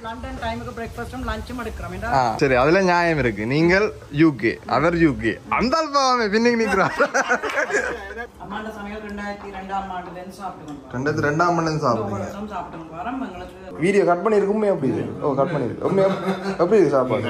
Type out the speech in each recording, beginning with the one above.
London டைமுக்கு பிரேக்ஃபாஸ்டும் லஞ்சும் எடுக்கிறோம் ஏன்னா ஆ, சரி அதுல நியாயம் இருக்கு நீங்கள் யூகே அவர் யூகே அந்த அல்பாவே பின்னுக்கு நிக்கிறார் அம்மாண்ட சமையல் ரெண்டாயிரத்தி ரெண்டாம் ஆண்டுலேருந்து சாப்பிட்டு வந்தோம் ரெண்டாயிரத்தி ரெண்டாம் மணி ஒரு வருஷம் சாப்பிட்டு வந்து வரோம் எங்களுக்கு வீடியோ கட் பண்ணிருக்கு உண்மையா அப்படி இருக்கு ஓ கட் பண்ணிருக்கு உண்மையா எப்படி இருக்கு சாப்பாடு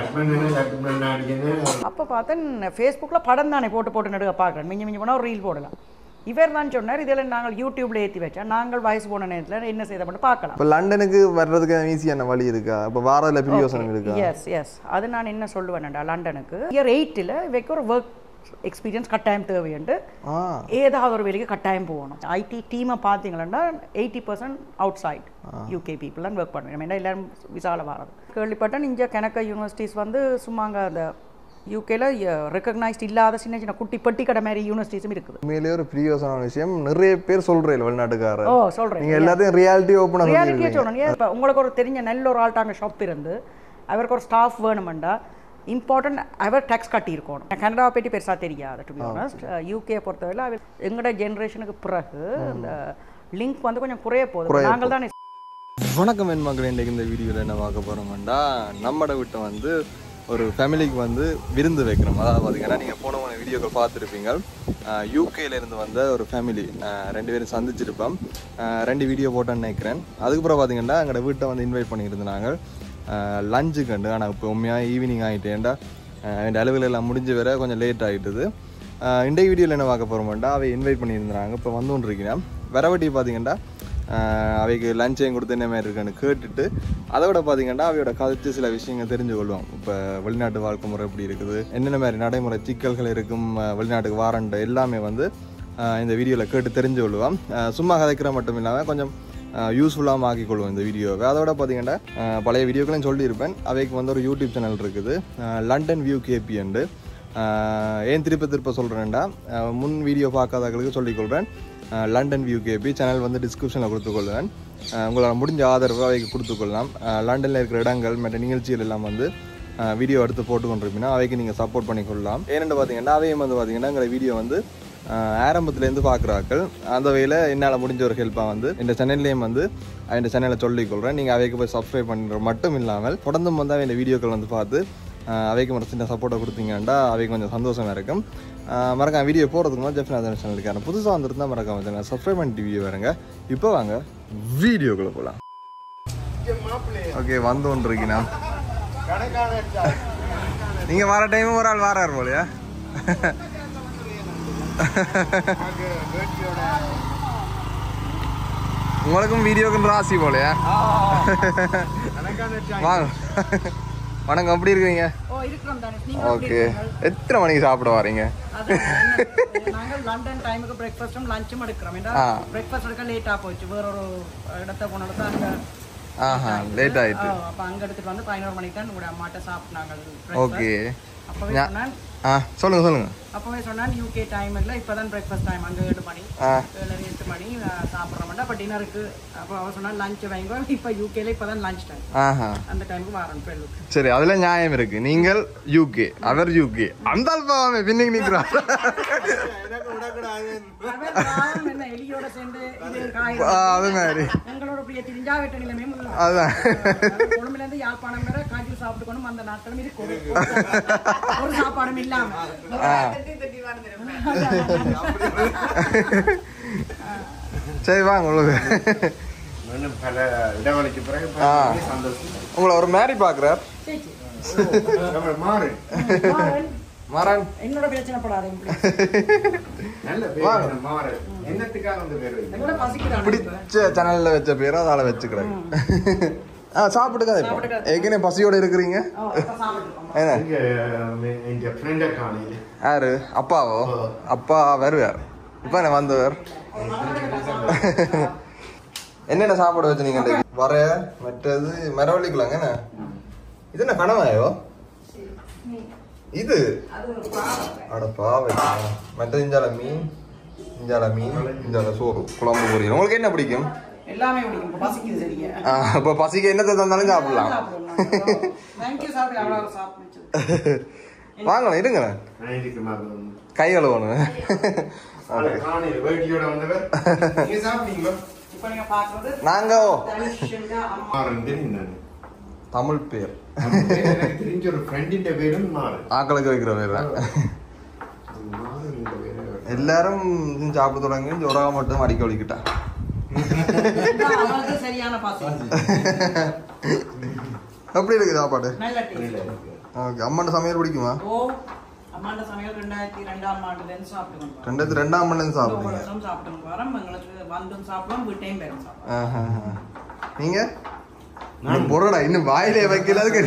அப்போ பார்த்தேன் ஃபேஸ்புக்கில் படம் தானே போட்டு போட்டு நடுக பார்க்குறேன் மிஞ்சி மிஞ்சி போனால் ஒரு ரீல் போடலாம் இவர் தான் சொன்னார் இதில் நாங்கள் யூடியூப்ல ஏற்றி வச்சா நாங்கள் வயசு போன நேரத்தில் என்ன செய்த மட்டும் பார்க்கலாம் இப்போ லண்டனுக்கு வர்றதுக்கு ஈஸியான வழி இருக்கா இப்போ வாரத்தில் பிரியோசனம் இருக்கா எஸ் எஸ் அது நான் என்ன சொல்லுவேன்டா லண்டனுக்கு இயர் எயிட்டில் இவைக்கு ஒரு ஒர்க் எக்ஸ்பீரியன்ஸ் கட்டாயம் தேவையுண்டு ஆ ஏதாவது ஒரு வேலைக்கு கட்டாயம் போகணும் ஐடி டீமை பார்த்தீங்கன்னா eighty percent outside UK people தான் ஒர்க் பண்ணுவேன் ஏன்னா எல்லாரும் விசால வராது கேள்விப்பட்டேன் இங்கே கணக்க யூனிவர்சிட்டிஸ் வந்து சும்மாங்க அந்த யூகேல ரெக்கக்னைஸ்ட் இல்லாத சின்ன சின்ன குட்டி பெட்டி கடை மாதிரி யூனிவர்சிட்டிஸும் இருக்குது உண்மையிலேயே ஒரு பிரியோசனான விஷயம் நிறைய பேர் சொல்றேன் வெளிநாட்டுக்காரர் ஓ சொல்கிறேன் நீங்க எல்லாத்தையும் ரியாலிட்டி ஓப்பனாக ரியாலிட்டியே சொல்லணும் இப்போ உங்களுக்கு ஒரு தெரிஞ்ச நல்ல ஒரு ஆள்கிட்ட அங்கே ஷாப் இருந்து அவருக்கு ஒரு ஸ்டாஃப் வேணுமெண்டா இம்பார்ட்டன்ட் அவர் டேக்ஸ் கட்டியிருக்கணும் கனடாவை பற்றி பெருசாக தெரியாது டு பி ஆனஸ்ட் யூகே பொறுத்தவரை அவர் எங்களோட ஜென்ரேஷனுக்கு பிறகு இந்த லிங்க் வந்து கொஞ்சம் குறைய போகுது நாங்கள் தான் வணக்கம் என் மக்கள் இன்றைக்கு இந்த வீடியோவில் என்ன பார்க்க போகிறோம்டா நம்மட விட்ட வந்து ஒரு ஃபேமிலிக்கு வந்து விருந்து வைக்கிறோம் அதாவது பார்த்தீங்கன்னா நீங்கள் போன போன வீடியோக்கள் பார்த்துருப்பீங்க யூகேலேருந்து வந்த ஒரு ஃபேமிலி ரெண்டு பேரும் சந்திச்சிருப்போம் அஹ் ரெண்டு வீடியோ போட்டேன்னு நினைக்கிறேன் அதுக்கப்புறம் பார்த்தீங்கன்னா எங்களோட வீட்டை வந்து இன்வைட் பண்ணியிருந்தாங்க லஞ்சு கண்டு ஆனால் இப்போ உண்மையாக ஈவினிங் ஆகிட்டேன்டா என் அலுவல் எல்லாம் முடிஞ்சு வர கொஞ்சம் லேட் ஆகிட்டுது இன்றைய வீடியோவில் என்ன பார்க்க போகிறோம்டா அவை இன்வைட் பண்ணியிருந்தாங்க இப்போ வந்து கொண்டு இருக்கிறேன் வரவட்டி பார்த்தீங்கன்னா ஆஹ் அவைக்கு லஞ்சையும் கொடுத்து என்ன மாதிரி இருக்கான்னு கேட்டுட்டு அதை விட பார்த்தீங்கன்னா அவையோட கதைச்சு சில விஷயங்கள் தெரிஞ்சு கொள்வோம் இப்போ வெளிநாட்டு வாழ்க்கை முறை எப்படி இருக்குது என்னென்ன மாதிரி நடைமுறை சிக்கல்கள் இருக்கும் ஆஹ் வெளிநாட்டுக்கு வாரண்ட எல்லாமே வந்து ஆஹ் இந்த வீடியோவில் கேட்டு தெரிஞ்சு கொள்வோம் ஆஹ் சும்மா கதைக்கிற மட்டும் இல்லாமல் கொஞ்சம் யூஸ்ஃபுல்லாக ஆக்கிக்கொள்வோம் இந்த வீடியோவை அதோட பார்த்தீங்கன்னா ஆஹ் பழைய வீடியோக்களையும் சொல்லியிருப்பேன் அவைக்கு வந்து ஒரு யூடியூப் சேனல் இருக்குது ah London view KB and ஏன் திருப்ப திருப்ப சொல்கிறேன்டா முன் வீடியோ பார்க்காதவர்களுக்கு சொல்லிக்கொள்கிறேன் ah London view KB channel வந்து டிஸ்கிரிப்ஷனில் கொடுத்துக்கொள்வேன் அஹ் உங்களால் முடிஞ்ச ஆதரவு அவைக்கு கொடுத்துக்கொள்ளலாம் அஹ் லண்டனில் இருக்கிற இடங்கள் மற்ற நிகழ்ச்சிகள் எல்லாம் வந்து அஹ் வீடியோ எடுத்து போட்டு கொண்டிருப்பீங்கன்னா அவைக்கு நீங்கள் சப்போர்ட் பண்ணிக்கொள்ளலாம் ஏனென்று பார்த்தீங்கன்னா அவையும் வந்து பார்த்தீங்கன்னா எங்களை வீடியோ வந்து அஹ் ஆரம்பத்துலேருந்து பார்க்குறாக்கள் அந்த வகையில் என்னால் முடிஞ்ச ஒரு ஹெல்ப்பாக வந்து இந்த சேனல்லையும் வந்து இந்த சேனலை சொல்லிக்கொள்கிறேன் நீங்கள் அவைக்கு போய் சப்ஸ்கிரைப் பண்ணுற மட்டும் இல்லாமல் தொடர்ந்தும் வந்து இந்த வீடியோக்கள் வந்து பார்த்து அஹ் அவைக்கு ஒரு சின்ன சப்போர்ட்டை கொடுத்தீங்கன்னா அவைக்கு கொஞ்சம் சந்தோஷமாக இருக்கும் அஹ் மறக்காம வீடியோ போகிறதுக்கு முன்னாடி ஜெஃப்னா சேனலுக்கு புதுசாக வந்திருந்தா மறக்காம சேனல் சப்ஸ்கிரைப் பண்ணி டிவியை வருங்க இப்போ வாங்க வீடியோக்குள்ளே போகலாம் ஓகே வந்து ஒன்று இருக்கீங்க நீங்கள் வர டைமும் ஒரு ஆள் வராரு போலையா உங்களுக்கும் வீடியோக்கும் ராசி போலையா வாங்க வணக்கம் எப்படி இருக்கீங்க ஓ இருக்கிறோம் தானே நீங்க ஓகே எத்தனை மணிக்கு சாப்பிட வரீங்க அது என்ன, நாங்கள் லண்டன் டைமுக்கு பிரேக்ஃபாஸ்டும் லஞ்சும் எடுக்கிறோம் ஏன்னா ஆ. பிரேக்ஃபாஸ்ட் எடுக்க லேட்டாக போச்சு வேற ஒரு இடத்த போன இடத்த அங்கே ஆஹா லேட் ஆயிட்டு அப்போ அங்கே எடுத்துட்டு வந்து பதினோரு மணிக்கு தான் உங்களுடைய அம்மாட்ட சாப்பிட்டாங்க ஓகே அப்பவே சொன்னான் ஆ சொல்லுங்க சொல்லுங்க அப்பவே சொன்னான் யூகே டைம் இல்லை இப்போதான் பிரேக்ஃபாஸ்ட் டைம் அங்கே ஏழு மணி ஆ ஏழரை எட்டு மணி சாப்பிட்றோம்டா அப்போ டின்னருக்கு அப்போ அவ சொன்னா லஞ்ச் வைங்க இப்போ யூகேல இப்போ தான் லஞ்ச் டைம் ஆஹா அந்த டைமுக்கு வரணும் பெண்ணுக்கு சரி அதுல நியாயம் இருக்கு நீங்கள் யூகே அவர் யூகே அந்த அல்பாவே பின்னுக்கு நிக்கிறார் என்ன எலியோட சேர்ந்து இது காய் ஆ, அது மாதிரி எங்களோட பிரிய திரிஞ்சா வெட்ட நிலைமை அதான் கொழும்புல இருந்து யாழ்ப்பாணம் வரை காய்ச்சல் சாப்பிட்டு கொண்டு அந்த நாட்களும் இருக்கு ஒரு- ஒரு சாப்பாடும் இல்லாம சரி வாங்க உங்களுக்கு இன்னும் பல இடைவெளிக்கு பிறகு ஆ. பார்க்கவே சந்தோஷம் உங்களை ஒரு மேரி பாக்குறார் சரி, சரி. நம்ம மாறு மாறன், மரன் என்னோட பிரச்சனை படாது நல்ல பேர் மாறு என்னத்துக்காக அந்த பேர் வைக்கணும்? என்னோட பசிக்கிறான் பிடிச்ச சேனல்ல வச்ச பேரை அதால வச்சுக்கிறேன் ஆ சாப்பிட்டுக்காத இப்போ ஏற்கனவே பசியோட இருக்கிறீங்க என்ன இங்க அஹ், எங்க ஃப்ரெண்ட காலையில் யாரு அப்பாவோ அப்பா வருவார் இப்போ என்ன வந்தவர் என்னென்ன சாப்பாடு வச்சு நீங்க இன்றைக்கு? வர மற்றது மரவள்ளிக்குலாங்க என்ன இது என்ன கனவாயோ இது அட பாவை மற்ற இஞ்சால மீன் இஞ்சால மீன் இஞ்சால சோறு குழம்பு பொரியல் உங்களுக்கு என்ன பிடிக்கும் எல்லாமே பிடிக்கும் இப்ப பசிக்குது சரியா ஆ, அப்ப பசிக்கு என்னத்தை தந்தாலும் சாப்பிடலாம் தேங்க்யூ சாப்பிடு அவ்வளோ சாப்பிடுச்சு வாங்கலாம் இருங்களேன் நான் இதுக்கு மேல கை கழுவணும் காலையில் வேட்டியோட வந்தவர் நீங்க சாப்பிட்டீங்களோ இப்போ நீங்க பாக்குறது நாங்க தனுஷுங்க அம்மா மாறன் தெரியும் நான் தமிழ் பேர் எனக்கு தெரிஞ்ச ஒரு ஃப்ரெண்டின் பேரும் மாறு ஆக்களுக்கு வைக்கிற பேர் மாறு இந்த பேரு எல்லாரும் சாப்பிட தொடங்கி ஜொரா மட்டும் அடிக்க ஒழிக்கிட்டா அவங்களுக்கு சரியான பாசி எப்படி இருக்கு சாப்பாடு நல்ல டேஸ்ட் ஓகே அம்மாண்ட சமையல் பிடிக்குமா ஓ அம்மாண்ட சமையல் ரெண்டாயிரத்தி ரெண்டாம் ஆண்டுலேருந்து சாப்பிட்டு கொண்டு வரோம். ரெண்டாயிரத்தி ரெண்டாம் மணி ஒவ்வொரு சாப்பிடுங்க வருஷம் சாப்பிட்டு கொண்டு வரோம் எங்களுக்கு வந்தும் சாப்பிடுவோம் வீட்டையும் பேரும் சாப்பிடுவோம் ஆஹா. நீங்க இன்னும் பொருடா இன்னும் வாயிலே வைக்கல அதுக்கு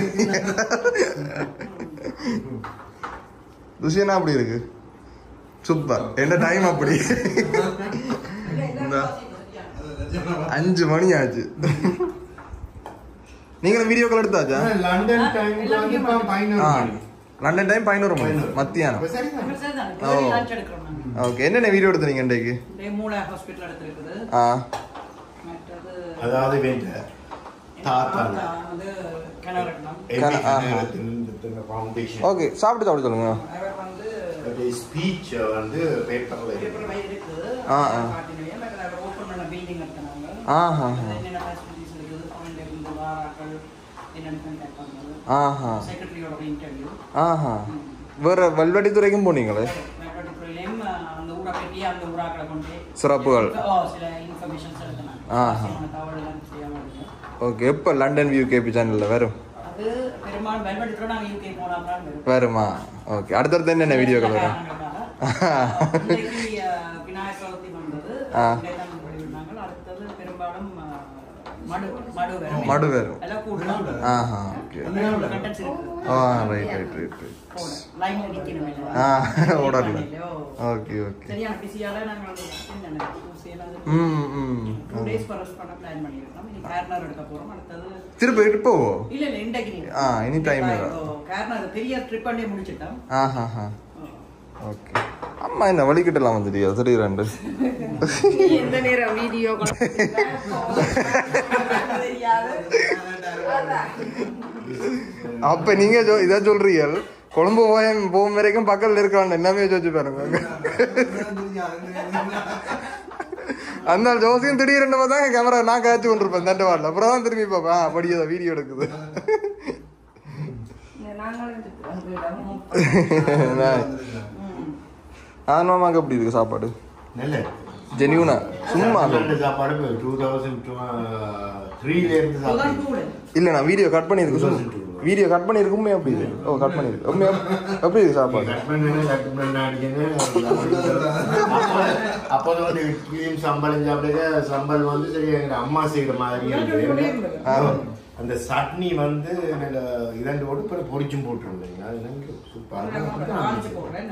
ருசியனா அப்படி இருக்கு சூப்பர் என்ன டைம் அப்படி இந்தா. அஞ்சு மணி ஆச்சு நீங்களும் வீடியோ கால் எடுத்தாச்சா லண்டன் டைம் வந்து இப்போ பதினோரு ஆ மணி லண்டன் டைம் பதினோரு மணி பதினோரு. மத்தியானம் அப்ப சரிதான். எங்களுக்கு சரிதான். ஓ. இப்ப lunch எடுக்கிறோம் நாங்க. ஓகே என்னென்ன வீடியோ எடுத்தீங்க இன்றைக்கு இந்த மூளை ஹாஸ்பிட்டல் எடுத்திருக்குது ஆ மற்றது அதாவது வேண்ட தாத்தா தாத்தா வந்து கிணறு கட்டணும் கன- ஆஹா. ஃபவுண்டேஷன் ஓகே சாப்பிட்டு சாப்பிட்டு சொல்லுங்க அவர் வந்து ஸ்பீச் வந்து பேப்பர்ல பேப்பர் வை இருக்குது ஆ, ஆ. காட்டினவே மற்ற அவர் ஓப்பன் பண்ண பில்டிங் எடுத்தாங்க ஆஹா என்னென்ன ஃபெசிலிட்டிஸ் இருக்குது ஃபாரின்ல இருந்து வாராக்கள் என்னென்ன கான்டாக்ட் பண்ணுறது ஆஹா செக்ரட்டரியோட இன்டர்வியூ ஆஹா வேற வல்வடித்துறைக்கும் போனீங்களே மேட்டோடித்துறையிலையும் அந்த ஊரை பற்றி அந்த ஊராக்களை கொண்டு சிறப்புகள் ஓ சில இன்ஃபர்மேஷன்ஸ் எடுத்தனாங்க ஆஹா. அவசியமான தகவல் எல்லாம் தெரியாமல் இருக்கு ஓகே எப்போ லண்டன் வியூ கேபி சேனலில் வரும் அது பெரும்பாலும் வெல்வெடித்துறை நாங்கள் யூகே போனால் தான் வரும் வருமா ஓகே அடுத்தடுத்து என்னென்ன வீடியோக்கள் வரும் காரணங்களுக்காக. இன்னைக்கு, அஹ், விநாயகர் சதுர்த்தி வந்தது ஆ. இடைதான் வெளியிட்டாங்க அடுத்தது பெரும்பாலும் அஹ், மடு மடு வரும் மடு வரும். எல்லாம் கூட்டம் ஆஹா ஓகே கண்டென்ட்ஸ் இருக்கு ஆ ரைட் ரைட் ரைட் ரைட் போட லைன்ல நிக்கணும் இல்ல? ஆ Wait ஓடல பண்ணலையோ? ஓகே ஓகே சரியான பிஸியால நாங்க வந்து என்னென்ன ஊசியெல்லாம் அது ம் ம் டூ டேஸ் பரஸ் பண்ண பிளான் பண்ணியிருக்கோம் இனி கேர்னர் எடுக்க போறோம் அடுத்தது திருப்பி இப்போ இல்ல இல்ல இன்றைக்கு நீ ஆ, இனி time இல்ல. கேர்னர் பெரிய ட்ரிப் பண்ணி முடிச்சிட்டோம் ஆஹா ஹா ஓகே அம்மா என்ன வலிக்கிட்டலாம் வந்துட்டியா திடீரெண்டு எந்த நேரம் வீடியோ தெரியாது அப்ப நீங்க சொ- இதை சொல்றீங்க கொழும்பு போய் போகும் வரைக்கும் பக்கத்துல இருக்கான் என்னமே யோசிச்சு பாருங்க அந்த ஜோசியம் திடீர்னு பார்த்தா கேமரா நான் காய்ச்சி கொண்டிருப்பேன் தண்டை வாடல அப்புறம் தான் திரும்பி பார்ப்பேன் ஆ, படியதா வீடியோ எடுக்குது ஆன்மாமாக்கு எப்படி இருக்கு சாப்பாடு நல்ல ஜெனியூனா சும்மா லண்டன் சாப்பாடு டூ தௌசண்ட் த்ரீல இருந்து அதுதான் சாப்பிட்டு கூடு இல்ல நான் வீடியோ கட் பண்ணிருக்கு சும்மா வீடியோ கட் பண்ணிருக்கு உண்மையா அப்படி இருக்கு ஓ கட் பண்ணிருக்கு உண்மையா எப்படி இருக்கு சாப்பாடு கட் பண்ணு கட் பண்ண அடிக்கணும் அப்போது வந்து இட்லியும் சம்பளம் சாப்பிடுங்க சம்பல் வந்து சரி எங்க அம்மா செய்யற மாதிரி இருக்கு அந்த சட்னி வந்து நல்ல இதண்டு போட்டு பிறகு பொரிச்சும் போட்டுருந்தீங்க அது எனக்கு காமிச்சு சூப்பர் போடுறேன்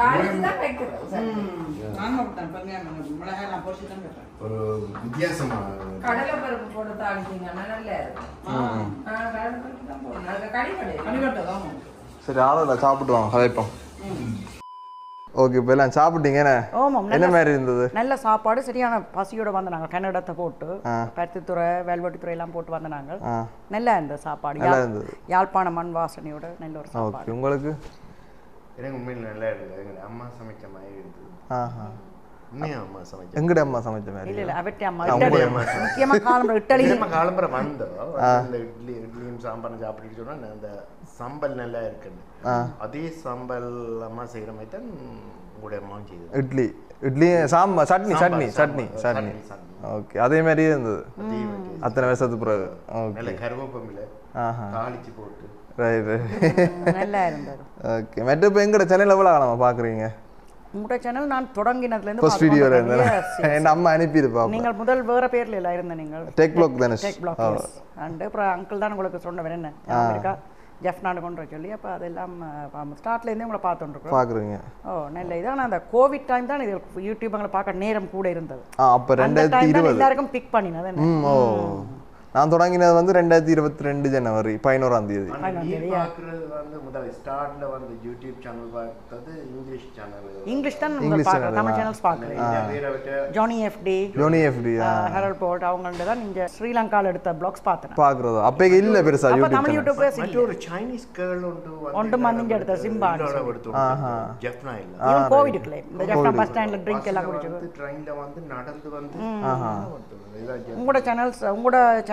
நான் அப்படித்தான் வெங்காயம் மிளகாய் நான் பொரிச்சு தான் வைப்பேன் ஒரு வித்தியாசமா கடலை பருப்பு போட்டு தாளிச்சீங்கன்னா நல்லா இருக்கும் ம். ஆ, கடலை பருப்பு தான் போடணும் அதுல கறி கிடையாது கனிவட்டதான் சரி ஆளோட சாப்பிட்டு வாங்க கதைப்போம் ஓகே இப்போ எல்லாம் சாப்பிட்டீங்க என்ன ஆமாம் என்ன மாதிரி இருந்தது நல்ல சாப்பாடு சரியான பசியோட வந்து நாங்கள் கன்னடத்தை போட்டு ஆ. பருத்தித்துறை வேல்வெட்டித்துறை எல்லாம் போட்டு வந்த நாங்கள் ஆ நல்லா இருந்த சாப்பாடு நல்லா யாழ்- இருந்தது. யாழ்ப்பாண மண் வாசனையோட நல்ல ஒரு சாப்பாடு ஓகே உங்களுக்கு எனக்கு உண்மையில் நல்லா இருந்தது எங்க அம்மா சமைச்ச மாதிரி இருந்தது ஆஹா உண்மையா அம்மா சமைச்ச எங்கட அம்மா சமைச்ச மாதிரி இல்ல இல்ல அவற்றை அம்மா ஆ, இட்டலி உங்க அம்மா. முக்கியமா காலம் இட்டலி நம்ம காலம்பரம் வந்தோம் அந்த இட்லி இட்லியும் சாம்பாரும் சாப்பிட்டு சொன்னா அந்த சம்பல் நல்லா இருக்குது ஆ. அதே சம்பல் அம்மா செய்யற மாதிரி தான் உங்களுடைய அம்மாவும் செய்தது இட்லி இட்லி சாம்பார் சட்னி சாம்பார், சட்னி சட்னி சாம்பார், சட்னி சட்னி, சட்னி. ஓகே அதே மாதிரியே இருந்தது அதே மாதிரி. அத்தனை வருஷத்துக்கு பிறகு நல்ல ஓகே கருவேப்பமில்லை ஆஹா தாளிச்சு போட்டு ரைட் ரைட் நல்லா இருந்தது ஓகே மெட்டு இப்போ எங்கட சேனல் எவ்வளோ காலமா பார்க்குறீங்க உங்களோட சேனல் நான் தொடங்கினதுல இருந்து ஃபர்ஸ்ட் பார்த்து வீடியோவில் கொண்டிருக்கேன். இருந்தேன் Yes, yes. என் அம்மா அனுப்பியிருப்பா நீங்கள் முதல் வேற பேர்ல எல்லாம் இருந்த நீங்கள் டெக் பிளாக் தானே டெக் பிளாக் அண்ட் அப்புறம் அங்கிள் தான் உங்களுக்கு சொன்னவர் என்ன ஞாபகம் இருக்கா ஜெஃப் நாடு கொண்டு வர சொல்லி அப்போ அதெல்லாம் ஸ்டார்ட்ல இருந்தே உங்களை பார்த்துருக்கோம் பார்க்குறீங்க ஓ நல்ல இது ஆனால் அந்த கோவிட் டைம் தான் இது யூடியூப்ங்களை பார்க்க நேரம் கூட இருந்தது ஆ அப்போ அந்த ரெண்டாயிரத்தி டைம் தான் இருபது எல்லாருக்கும் பிக் பண்ணினது என்ன ம் ஓ நான் தொடங்கினது வந்து ரெண்டாயிரத்தி இருபத்தி ரெண்டு ஜனவரி பதினோராம் தேதி ஆனா நீ தெரியா. பார்க்கறது வந்து முதல்ல ஸ்டார்ட்ல வந்து யூடியூப் சேனல் பார்த்தது இங்கிலீஷ் சேனல் இங்கிலீஷ் தான் இங்கிலீஷ் நீங்கள் பார்க்குறேன் channel தமிழ் ஆ. சேனல்ஸ் பார்க்குறேன் பேரை விட்டு Johnny FD Johnny FD Harald Baldr அவங்கள்ட்ட தான் நீங்கள் ஸ்ரீலங்காவில் எடுத்த பிளாக்ஸ் பார்த்தேன் பார்க்குறது அப்போ இல்லை பெருசா அப்போ யூடியூப் தமிழ் சேனல் யூடியூப் மற்றொரு சைனீஸ் கேர்ள் உண்டு ஒன்று மந்திங்க எடுத்த சிம்பா ஆஹா. ஜெஃப்னா இல்ல இவன் கோவிடுக்குள்ளே இந்த ஜெஃப்னா பஸ் ஸ்டாண்டில் ட்ரிங்க் எல்லாம் குடிச்சது வந்து ட்ரெயின்ல வந்து நடந்து வந்து ஆஹா இதான் ஜெஃப். உங்களோட சேனல்ஸ் உங்களோட சேனல்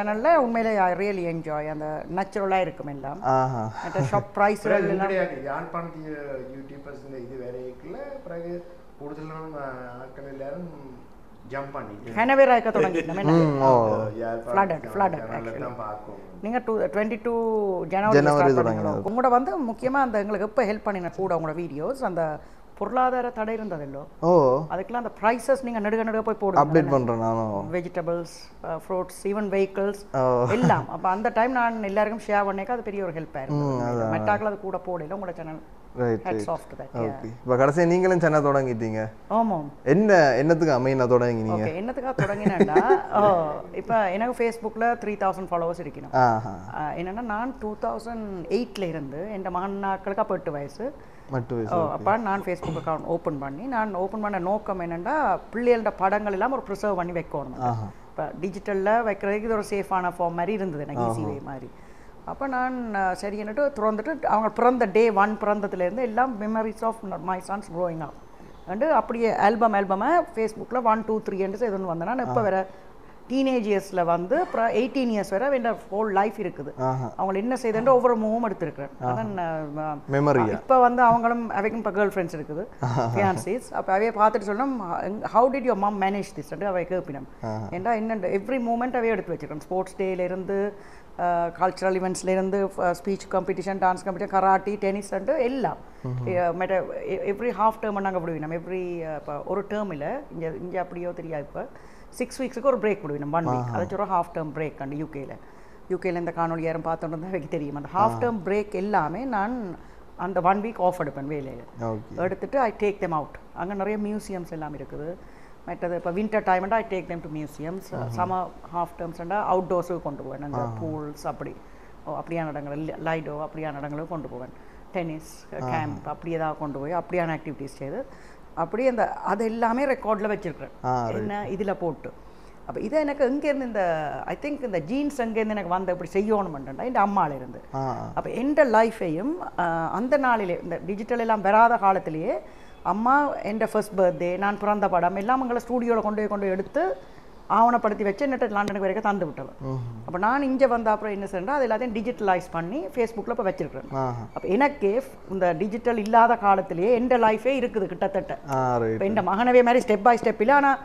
சேனலில் உண்மையிலே ஐ ரியலி என்ஜாய் அந்த நேச்சுரலாக இருக்கும் எல்லாம் ஆஹா மற்ற ஷாப் ப்ரைஸ்கள் எல்லாம் எங்களுடைய யாழ்ப்பாணத்து யூடியூபர்ஸ் இந்த இது வேற இருக்குல்ல பிறகு கூடுதலான ஆட்கள் எல்லாரும் ஜம்ப் பண்ணிட்டு ஹெனவேரா இருக்க தொடங்கிட்டோம் என்ன ம் ஓ Flooded, flooded, actually. தான் பார்க்கும் நீங்கள் டூ டுவெண்ட்டி டூ ஜனவரி ஜனவரி ஸ்டார்ட் தொடங்கினது. பண்ணீங்களோ உங்களோட வந்து முக்கியமாக அந்த எங்களுக்கு எப்போ ஹெல்ப் பண்ணின கூட உங்களோட வீடியோஸ் அந்த பொருளாதார தடை இருந்ததில்லோ ஓ அதுக்கெல்லாம் அந்த ப்ரைஸஸ் நீங்கள் நடுக நடுக போய் போடுங்க அப்டேட் பண்றேன் நானும் வெஜிடபிள்ஸ் ஃப்ரூட்ஸ் ஈவன் வெஹிக்கிள்ஸ் ஓ. எல்லாம் அப்போ அந்த டைம் நான் எல்லாருக்கும் ஷேர் பண்ணிக்க அது பெரிய ஒரு ஹெல்ப்பாக இருக்கும் மெட்டாக்கில் அது கூட போடல உங்களோட channel right head right soft that okay இப்போ கடைசியா நீங்களும் சென்னை தொடங்கிட்டீங்க ஆமாம் என்ன என்னத்துக்கு அமையினா தொடங்கினீங்க ஓகே என்னத்துக்காக தொடங்கினேன்டா ஓ இப்போ எனக்கு ஃபேஸ்புக்கில் த்ரீ தௌசண்ட் ஃபாலோவர்ஸ் இருக்கணும் ஆஹா ஆஹ் என்னன்னா நான் டூ தௌசண்ட் எயிட்ல இருந்து என் மகனாக்களுக்கு அப்போ எட்டு வயசு மட்டும் ஓ வயசு அப்போ நான் ஃபேஸ்புக் அக்கௌண்ட் ஓப்பன் பண்ணி நான் ஓப்பன் பண்ண நோக்கம் என்னென்னா பிள்ளைகளோட படங்கள் எல்லாம் ஒரு ப்ரிசர்வ் பண்ணி வைக்கணும் ஆஹா இப்போ டிஜிட்டலில் வைக்கிறதுக்கு இது ஒரு சேஃபான ஃபார்ம் மாதிரி இருந்தது எனக்கு ஈஸி வே மாதிரி அப்போ நான் அஹ், சரி என்னட்டு திறந்துட்டு அவங்க பிறந்த டே ஒன் பிறந்ததுலேருந்து எல்லாம் memories of my sons growing up and அப்படியே ஆல்பம் ஆல்பமை ஃபேஸ்புக்கில் ஒன் டூ த்ரீ என்று எதுன்னு வந்தேன் நான் இப்போ வேற டீனேஜ் இயர்ஸில் வந்து அப்புறம் எயிட்டீன் இயர்ஸ் வரை வேண்ட ஹோல் லைஃப் இருக்குது ஆஹா அவங்கள என்ன செய்துன்ற ஒவ்வொரு மூவும் எடுத்திருக்கிறேன் அதான் மெமரியா இப்போ வந்து அவங்களும் அவைக்கும் இப்போ கேர்ள் ஃப்ரெண்ட்ஸ் இருக்குது ஃபியான்சிஸ் அப்போ அவைய பார்த்துட்டு சொன்னோம் how did your mum manage this அவை கேட்பினோம் ஏன்டா என்ன எவ்ரி மூமெண்ட் அவையே எடுத்து வச்சிருக்கோம் ஸ்போர்ட்ஸ் டேலேருந்து கல்ச்சுரல் இருந்து speech competition dance competition karate tennis and எல்லாம் மெட்ட எவ்ரி ஹாஃப் டேர்ம் நாங்கள் விடுவினோம் எவ்ரி இப்போ ஒரு டேர்மில் இங்கே இங்கே அப்படியோ தெரியாது இப்போ சிக்ஸ் வீக்ஸுக்கு ஒரு பிரேக் விடுவினோம் ஒன் வீக் அதை சொல்கிறோம் ஹாஃப் டேர்ம் பிரேக் அண்டு யூகேல யூகேல இந்த காணொலி யாரும் பார்த்தோன்னு தான் எனக்கு தெரியும் அந்த ஹாஃப் டேர்ம் பிரேக் எல்லாமே நான் அந்த ஒன் வீக் ஆஃப் எடுப்பேன் வேலையில் ஓகே எடுத்துட்டு ஐ டேக் தெம் அவுட் அங்கே நிறைய மியூசியம்ஸ் எல்லாம் இருக்குது மற்றது இப்போ வின்டர் டைம்னா I take them to museums summer half டேர்ம்ஸ்ண்டா அவுட்டோர்ஸுக்கு கொண்டு போவேன் அந்த பூல்ஸ் அப்படி ஓ அப்படியான இடங்கள் லைடோ அப்படியான இடங்களுக்கு கொண்டு போவேன் டென்னிஸ் கேம்ப் அப்படி ஏதாவது கொண்டு போய் அப்படியான ஆக்டிவிட்டீஸ் செய்து அப்படியே அந்த அது எல்லாமே ரெக்கார்டில் வச்சிருக்கிறேன் ஆ, என்ன இதில் போட்டு அப்போ இதை எனக்கு எங்கேருந்து இந்த ஐ திங்க் இந்த ஜீன்ஸ் எங்கேருந்து எனக்கு வந்த இப்படி செய்யணுமெண்டா இந்த அம்மால இருந்து ஆ அப்போ எந்த லைஃபையும் அந்த நாளிலே இந்த டிஜிட்டல் எல்லாம் வராத காலத்திலேயே அம்மா எந்த ஃபர்ஸ்ட் பர்த்டே நான் பிறந்த படம் எல்லாம் எங்களை ஸ்டூடியோவில் கொண்டு போய் கொண்டு போய் எடுத்து ஆவணப்படுத்தி வச்சு என்னட்டு லண்டனுக்கு வரைக்கும் தந்து விட்டவன் அப்போ நான் இங்கே வந்த அப்புறம் என்ன செய்யறேன் அது எல்லாத்தையும் டிஜிட்டலைஸ் பண்ணி ஃபேஸ்புக்கில் இப்போ வச்சிருக்கிறேன் ஆஹா அப்போ எனக்கே இந்த டிஜிட்டல் இல்லாத காலத்திலேயே எந்த லைஃபே இருக்குது கிட்டத்தட்ட ஆ ரைட் இப்போ இந்த மகனவே மாதிரி ஸ்டெப் பை ஸ்டெப் இல்லை ஆனால்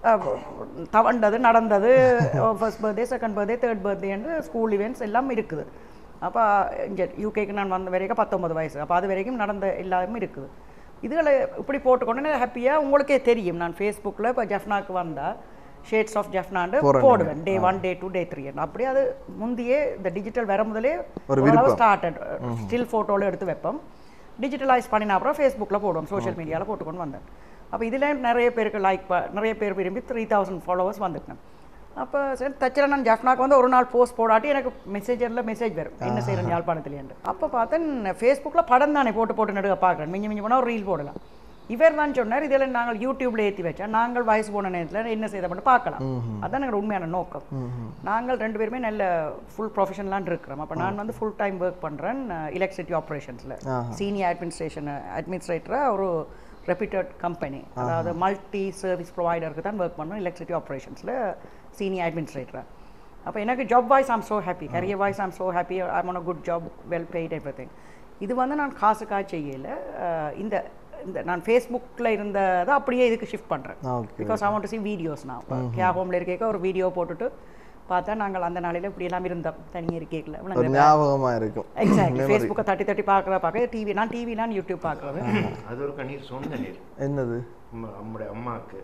தவண்டது நடந்தது first birthday second birthday third பர்த்டேன்னு ஸ்கூல் ஈவெண்ட்ஸ் எல்லாம் இருக்குது அப்போ இங்கே யூகேக்கு நான் வந்த வரைக்கும் பத்தொன்பது வயசு அப்போ அது வரைக்கும் நடந்த எல்லாமே இருக்குது இதுகளை இப்படி போட்டுக்கொண்டு ஹாப்பியாக உங்களுக்கே தெரியும் நான் ஃபேஸ்புக்கில் இப்போ ஜஃப்னாக்கு வந்தால் ஷேட்ஸ் ஆஃப் ஜஃப்னாண்டு போடுறேன் போடுவேன் day one day two day three அப்படியே அது முந்தையே இந்த டிஜிட்டல் வர முதலே ஒரு ஓரளவு ஸ்டார்டட் ஸ்டில் ஃபோட்டோவில் எடுத்து வைப்போம் டிஜிட்டலைஸ் பண்ணின அப்புறம் ஃபேஸ்புக்கில் போடுவோம் சோஷியல் மீடியாவில் போட்டுக்கொண்டு வந்தேன் அப்போ இதில் நிறைய பேருக்கு லைக் நிறைய பேர் விரும்பி த்ரீ தௌசண்ட் ஃபாலோவர்ஸ் வந்துட்டேன் அப்போ சரி தச்சில் நான் ஜஃப்னாக்கு வந்து ஒரு நாள் போஸ்ட் போடாட்டி எனக்கு மெசேஜரில் மெசேஜ் வரும் என்ன செய்கிறேன் யாழ்ப்பாணத்துலேருந்து அப்போ பார்த்தேன் ஃபேஸ்புக்கில் படம் தானே போட்டு போட்டு நடுக்க பார்க்குறேன் மிஞ்சி மிஞ்சி போனால் ஒரு ரீல் போடலாம் இவர் தான் சொன்னார் இதில் நாங்கள் யூடியூப்ல ஏற்றி வச்சா நாங்கள் வயசு போன நேரத்தில் என்ன செய்த மட்டும் பார்க்கலாம் அதான் எங்களோட உண்மையான நோக்கம் நாங்கள் ரெண்டு பேருமே நல்ல ஃபுல் ப்ரொஃபஷனலான் இருக்கிறோம் அப்போ நான் வந்து ஃபுல் டைம் ஒர்க் பண்ணுறேன் எலக்ட்ரிசிட்டி ஆப்ரேஷன்ஸில் சீனியர் அட்மினிஸ்ட்ரேஷன் அட்மினிஸ்ட்ரேட்டராக ஒரு ரெப்யூட்டட் கம்பெனி அதாவது மல்டி சர்வீஸ் ப்ரொவைடருக்கு தான் ஒர்க் பண்ணோம் எலக்ட்ரிசிட்டி ஆப்ரேஷன்ஸில் சீனியர் அட்மினிஸ்ட்ரேட்டராக அப்போ எனக்கு job wise I'm so happy career wise I'm so happy I'm one good job well paid every இது வந்து நான் காசுக்காக செய்யல அஹ் இந்த இந்த நான் ஃபேஸ்புக்கில் இருந்ததை அப்படியே இதுக்கு ஷிஃப்ட் பண்ணுறேன் okay because I want to see videos நான் இப்போ கே ஹோமில் இருக்க ஒரு வீடியோ போட்டுட்டு பார்த்தா நாங்கள் அந்த நாளையில் இப்படி எல்லாம் இருந்தோம் தனியாக இருக்கேக்கல ஒரு ஞாபகமா இருக்கும் எக்ஸாக்ட்லி ஃபேஸ்புக்கை தட்டி தட்டி பார்க்குற பார்க்க டிவி நான் டிவிலாம் யூடியூப் பார்க்குறது அது ஒரு கண்ணீர் சொந்த நீர் என்னது நம்ம- நம்முடைய அம்மாவுக்கு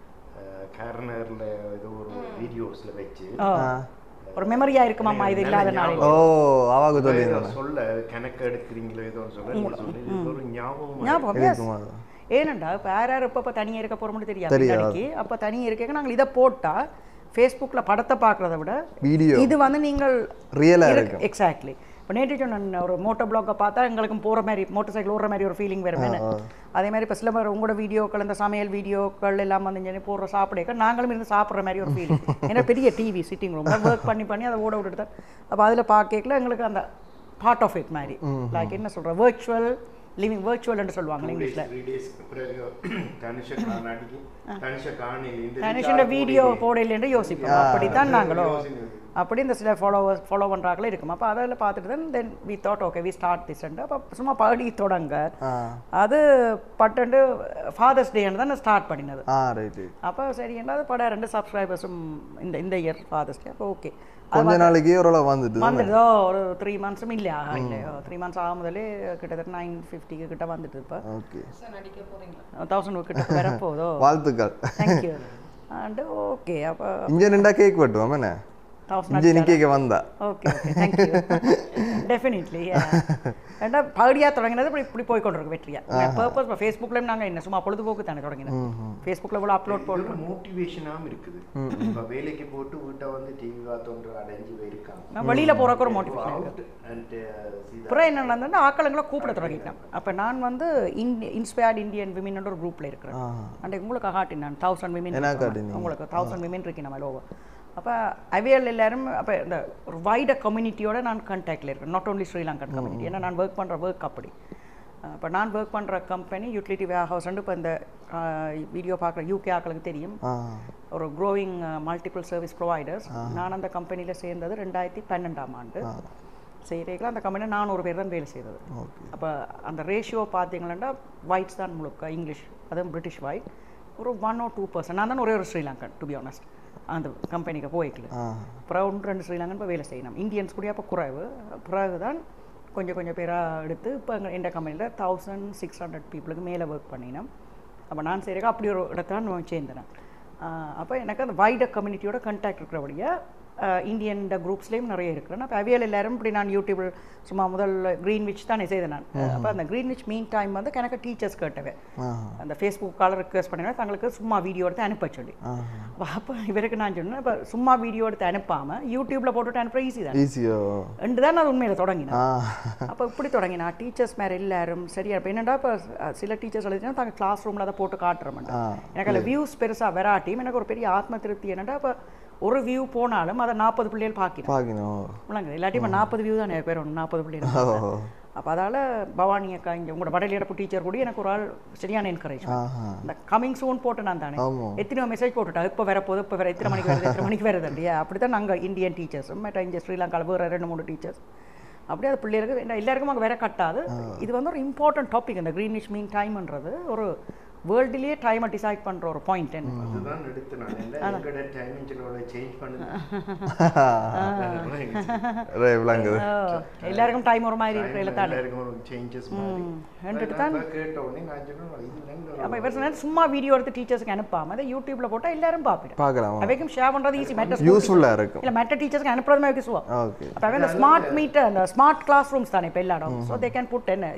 கேரனர்ல ஏதோ ஒரு வீடியோஸ்ல வச்சு ஒரு மெமரியாக இருக்குமாம்மா இது இல்லாத நாளையில் ஓ அவாக்கு ஏதோ சொல்லி சொல்ல கணக்கு எடுக்கிறீங்களோ ஏதோ சொல்ல நீங்க சொல்லி இது ஒரு ஞாபகம் ஞாபகம் yes. இருக்குமா ஏனண்டா இப்போ யார் யார் எப்போ தனியாக இருக்க போகிறோம்னு தெரியாது தெரியாது. நாளைக்கு அப்போ தனியாக இருக்க நாங்கள் இதை போட்டால் ஃபேஸ்புக்கில் படத்தை பார்க்குறத விட வீடியோ இது வந்து நீங்கள் ரியலா இருக்கும் எக்ஸாக்ட்லி இப்போ நேற்று சொன்ன ஒரு மோட்டோ பிளாக்கை பார்த்தா எங்களுக்கும் போகிற மாதிரி மோட்டர் சைக்கிள் ஓடுற மாதிரி ஒரு ஃபீலிங் வரும் என்ன அதே மாதிரி இப்போ சில பேர் உங்களோட வீடியோக்கள் இந்த சமையல் வீடியோக்கள் எல்லாம் வந்து இங்கே போடுற சாப்பிடக்க நாங்களும் இருந்து சாப்பிட்ற மாதிரி ஒரு ஃபீலிங் ஏன்னா பெரிய டிவி சிட்டிங் ரூம் ஒர்க் பண்ணி பண்ணி அதை ஓட விட்டுட்டு தான் அப்போ அதில் பார்க்கல எங்களுக்கு அந்த பார்ட் ஆஃப் இட் மாதிரி லைக் என்ன சொல்கிற virtual லிவிங் virtual சொல்லுவாங்க இங்கிலீஷில் த்ரீ டேஸ் பிறகு தனுஷ காணாடிக்கு தனுஷ காணி இந்த தனுஷோட வீடியோ போடலைன்னு யோசிப்போம் அப்படித்தான் நாங்களும் அப்படி இந்த சில ஃபாலோவர்ஸ் ஃபாலோ பண்ணுறாங்களே இருக்கும் அப்போ அதில் பார்த்துட்டு தான் then we thought okay we start this அப்போ சும்மா பாடி தொடங்க ஆ அது பட்டு ஃபாதர்ஸ் டேன்னு தான் ஸ்டார்ட் பண்ணினது ஆ ரைட்டு அப்போ சரி என்ன அது படம் ரெண்டு சப்ஸ்கிரைபர்ஸும் இந்த இந்த இயர் ஃபாதர்ஸ் டே அப்போ ஓகே கொஞ்ச நாளைக்கே ஓரளவு வந்துட்டு வந்துடுதோ ஒரு த்ரீ மந்த்ஸும் இல்லையா இல்லையோ த்ரீ மந்த்ஸ் ஆகும் முதலே கிட்டத்தட்ட நைன் ஃபிஃப்டிக்கு கிட்ட வந்துட்டு இப்போ ஓகே தௌசண்ட் கிட்ட வரப்போதோ வாழ்த்துக்கள் தேங்க்யூ அண்டு ஓகே அப்போ இங்கே நின்றா கேக் வெட்டுவோம் என்ன தௌசண்ட் இங்கே நீ கேட்க வந்தா ஓகே ஓகே தேங்க்யூ டெஃபினெட்லி ஏன்னா பகுதியாக தொடங்கினது இப்படி இப்படி போய் கொண்டிருக்கு வெற்றியா பர்பஸ் இப்போ ஃபேஸ்புக்லேயும் நாங்கள் என்ன சும்மா பொழுதுபோக்கு தானே தொடங்கினோம் ஃபேஸ்புக்கில் இவ்வளோ அப்லோட் போடுறோம் மோட்டிவேஷனாகவும் இருக்குது இப்போ வேலைக்கு போட்டு வீட்டை வந்து டிவி பார்த்தோன்ற அடைஞ்சு போயிருக்காங்க நான் வெளியில் போகிறக்கு ஒரு motivation Out and, uh, see that. அப்புறம் என்ன நடந்ததுன்னா ஆக்களுங்களை கூப்பிட தொடங்கிட்டேன் அப்போ நான் வந்து இந்தி இன்ஸ்பயர்ட் இந்தியன் விமின் ஒரு குரூப்பில் இருக்கிறேன் அன்றைக்கு உங்களுக்கு காட்டினேன் நான் தௌசண்ட் விமின் என்ன காட்டினீங்க? உங்களுக்கு தௌசண்ட் விமின் இருக்கு நம்ம லோகோ அப்போ அவியல் எல்லாரும் அப்போ இந்த ஒரு வைட கம்யூனிட்டியோட நான் கான்டாக்டில் இருக்கேன் நாட் ஓன்லி ஸ்ரீலங்கன் கம்யூனிட்டி ஏன்னா நான் ஒர்க் பண்ணுற ஒர்க் அப்படி இப்போ நான் ஒர்க் பண்ணுற கம்பெனி யூட்டிலிட்டி வேர் ஹவுஸ் இப்போ இந்த வீடியோ பார்க்குற யூகே ஆக்களுக்கு தெரியும் ஆ ஒரு க்ரோவிங் மல்டிபிள் சர்வீஸ் ப்ரொவைடர்ஸ் நான் அந்த கம்பெனியில் சேர்ந்தது ரெண்டாயிரத்தி பன்னெண்டாம் ஆண்டு செய்கிறீங்களா அந்த கம்பெனியில் நானூறு பேர் தான் வேலை செய்தது அப்போ அந்த ரேஷியோ பார்த்தீங்கன்னா ஒயிட்ஸ் தான் முழுக்க இங்கிலீஷ் அதுவும் பிரிட்டிஷ் ஒயிட் ஒரு ஒன் ஓ டூ பர்சன்ட் நான் தான் ஒரே ஒரு ஸ்ரீலங்கன் டு பி ஆனஸ்ட் அந்த கம்பெனிக்கு போய்க்கல ஆ அப்புறம் ஒன்று ரெண்டு ஸ்ரீலங்கன் இப்போ வேலை செய்யணும் இந்தியன்ஸ் கூட அப்போ குறைவு பிறகு தான் கொஞ்சம் கொஞ்சம் பேராக எடுத்து இப்போ எங்கள் எந்த கம்பெனியில் தௌசண்ட் சிக்ஸ் ஹண்ட்ரட் பீப்புளுக்கு மேலே ஒர்க் பண்ணினோம் அப்போ நான் செய்கிறக்க அப்படி ஒரு இடத்தான் நான் சேர்ந்தேன் அப்போ எனக்கு அந்த வைட கம்யூனிட்டியோட கண்டாக்ட் இருக்கிறபடியே இந்தியன் குரூப்ஸ்லேயும் நிறைய இருக்கிறேன் அப்போ அவியல் எல்லாரும் இப்படி நான் யூடியூபில் சும்மா முதல் க்ரீன்விச் தானே செய்தேன் நான் அப்போ அந்த க்ரீன்விச் மீன் டைம் வந்து எனக்கு டீச்சர்ஸ் கேட்டவன் ஆ அந்த ஃபேஸ்புக் காலர் ரிக்வெஸ்ட் பண்ணினா தங்களுக்கு சும்மா வீடியோ எடுத்து அனுப்ப சொல்லி ஆ அப்போ இவருக்கு நான் சொன்னேன் இப்போ சும்மா வீடியோ எடுத்து அனுப்பாமல் யூடியூப்பில் போட்டுட்டு அனுப்புற ஈஸி தான் ஈஸியோ ரெண்டு தான் நான் உண்மையில் தொடங்கினேன் ஆ அப்போ இப்படி தொடங்கினா டீச்சர்ஸ் மேலே எல்லாரும் சரியா இப்போ என்னடா இப்போ சில டீச்சர்ஸ் எழுதினா தாங்க கிளாஸ் ரூமில் அதை போட்டு காட்டுறோம்டா ஆ எனக்கு அதில் வியூஸ் பெருசாக வராட்டியும் எனக்கு ஒரு பெரிய ஆத்ம திருப்தி என்னடா இப்போ ஒரு வியூ போனாலும் அதை நாற்பது பிள்ளைகள் பார்க்கணும் பார்க்கணும் விளங்குது இல்லாட்டி இப்போ நாற்பது வியூ தான் பேர் ஒன்று நாற்பது பிள்ளைகள் ஓ அப்போ அதால் பவானி அக்கா இங்கே உங்களோட வடலியடப்பு டீச்சர் கூட எனக்கு ஒரு ஆள் சரியான என்கரேஜ் ஆஹா இந்த கமிங் சூன் போட்டு நான் தானே ஆமா எத்தனையோ மெசேஜ் போட்டுட்டா இப்போ வரப்போகுது இப்போ வேறு எத்தனை மணிக்கு வருது எத்தனை மணிக்கு வருது இல்லையா அப்படி தான் நாங்கள் இந்தியன் டீச்சர்ஸும் மற்ற இங்கே ஸ்ரீலங்காவில் வேறு ரெண்டு மூணு டீச்சர்ஸ் அப்படியே அது பிள்ளைகளுக்கு என்ன எல்லாருக்கும் அங்கே வேற கட்டாது இது வந்து ஒரு இம்பார்ட்டன்ட் டாபிக் இந்த க்ரீனிஷ் மீன் டைம்ன்றது ஒரு வேர்ல்டுலேயே டைமை டிசைட் பண்ணுற ஒரு பாயிண்ட் என்ன அதுதான் எடுத்து நான் இல்லை எங்களோட டைமிங் சேஞ்ச் பண்ணுது ரே விளங்குது எல்லாருக்கும் டைம் ஒரு மாதிரி இருக்கிற தானே எல்லாருக்கும் சேஞ்சஸ் மாதிரி ரெண்டுட்டு நான் இப்ப கேட்ட உடனே நான் சொன்னேன் இது என்னங்க அப்போ இவர் சொன்னார் சும்மா வீடியோ எடுத்து டீச்சர்ஸ்க்கு அனுப்பாமல் அதை யூடியூப்பில் போட்டால் எல்லாரும் பார்ப்பிடும் பார்க்கலாம் அவைக்கும் ஷேர் பண்ணுறது ஈஸி மெட்ட யூஸ்ஃபுல்லாக இருக்கும் இல்லை மெட்ட டீச்சர்ஸ்க்கு அனுப்புறது மாதிரி விசுவம் ஓகே அப்போ அந்த ஸ்மார்ட் மீட்டர் அந்த ஸ்மார்ட் கிளாஸ் ரூம்ஸ் தானே இப்போ எல்லா இடம் ஸோ தே கேன் புட் என்ன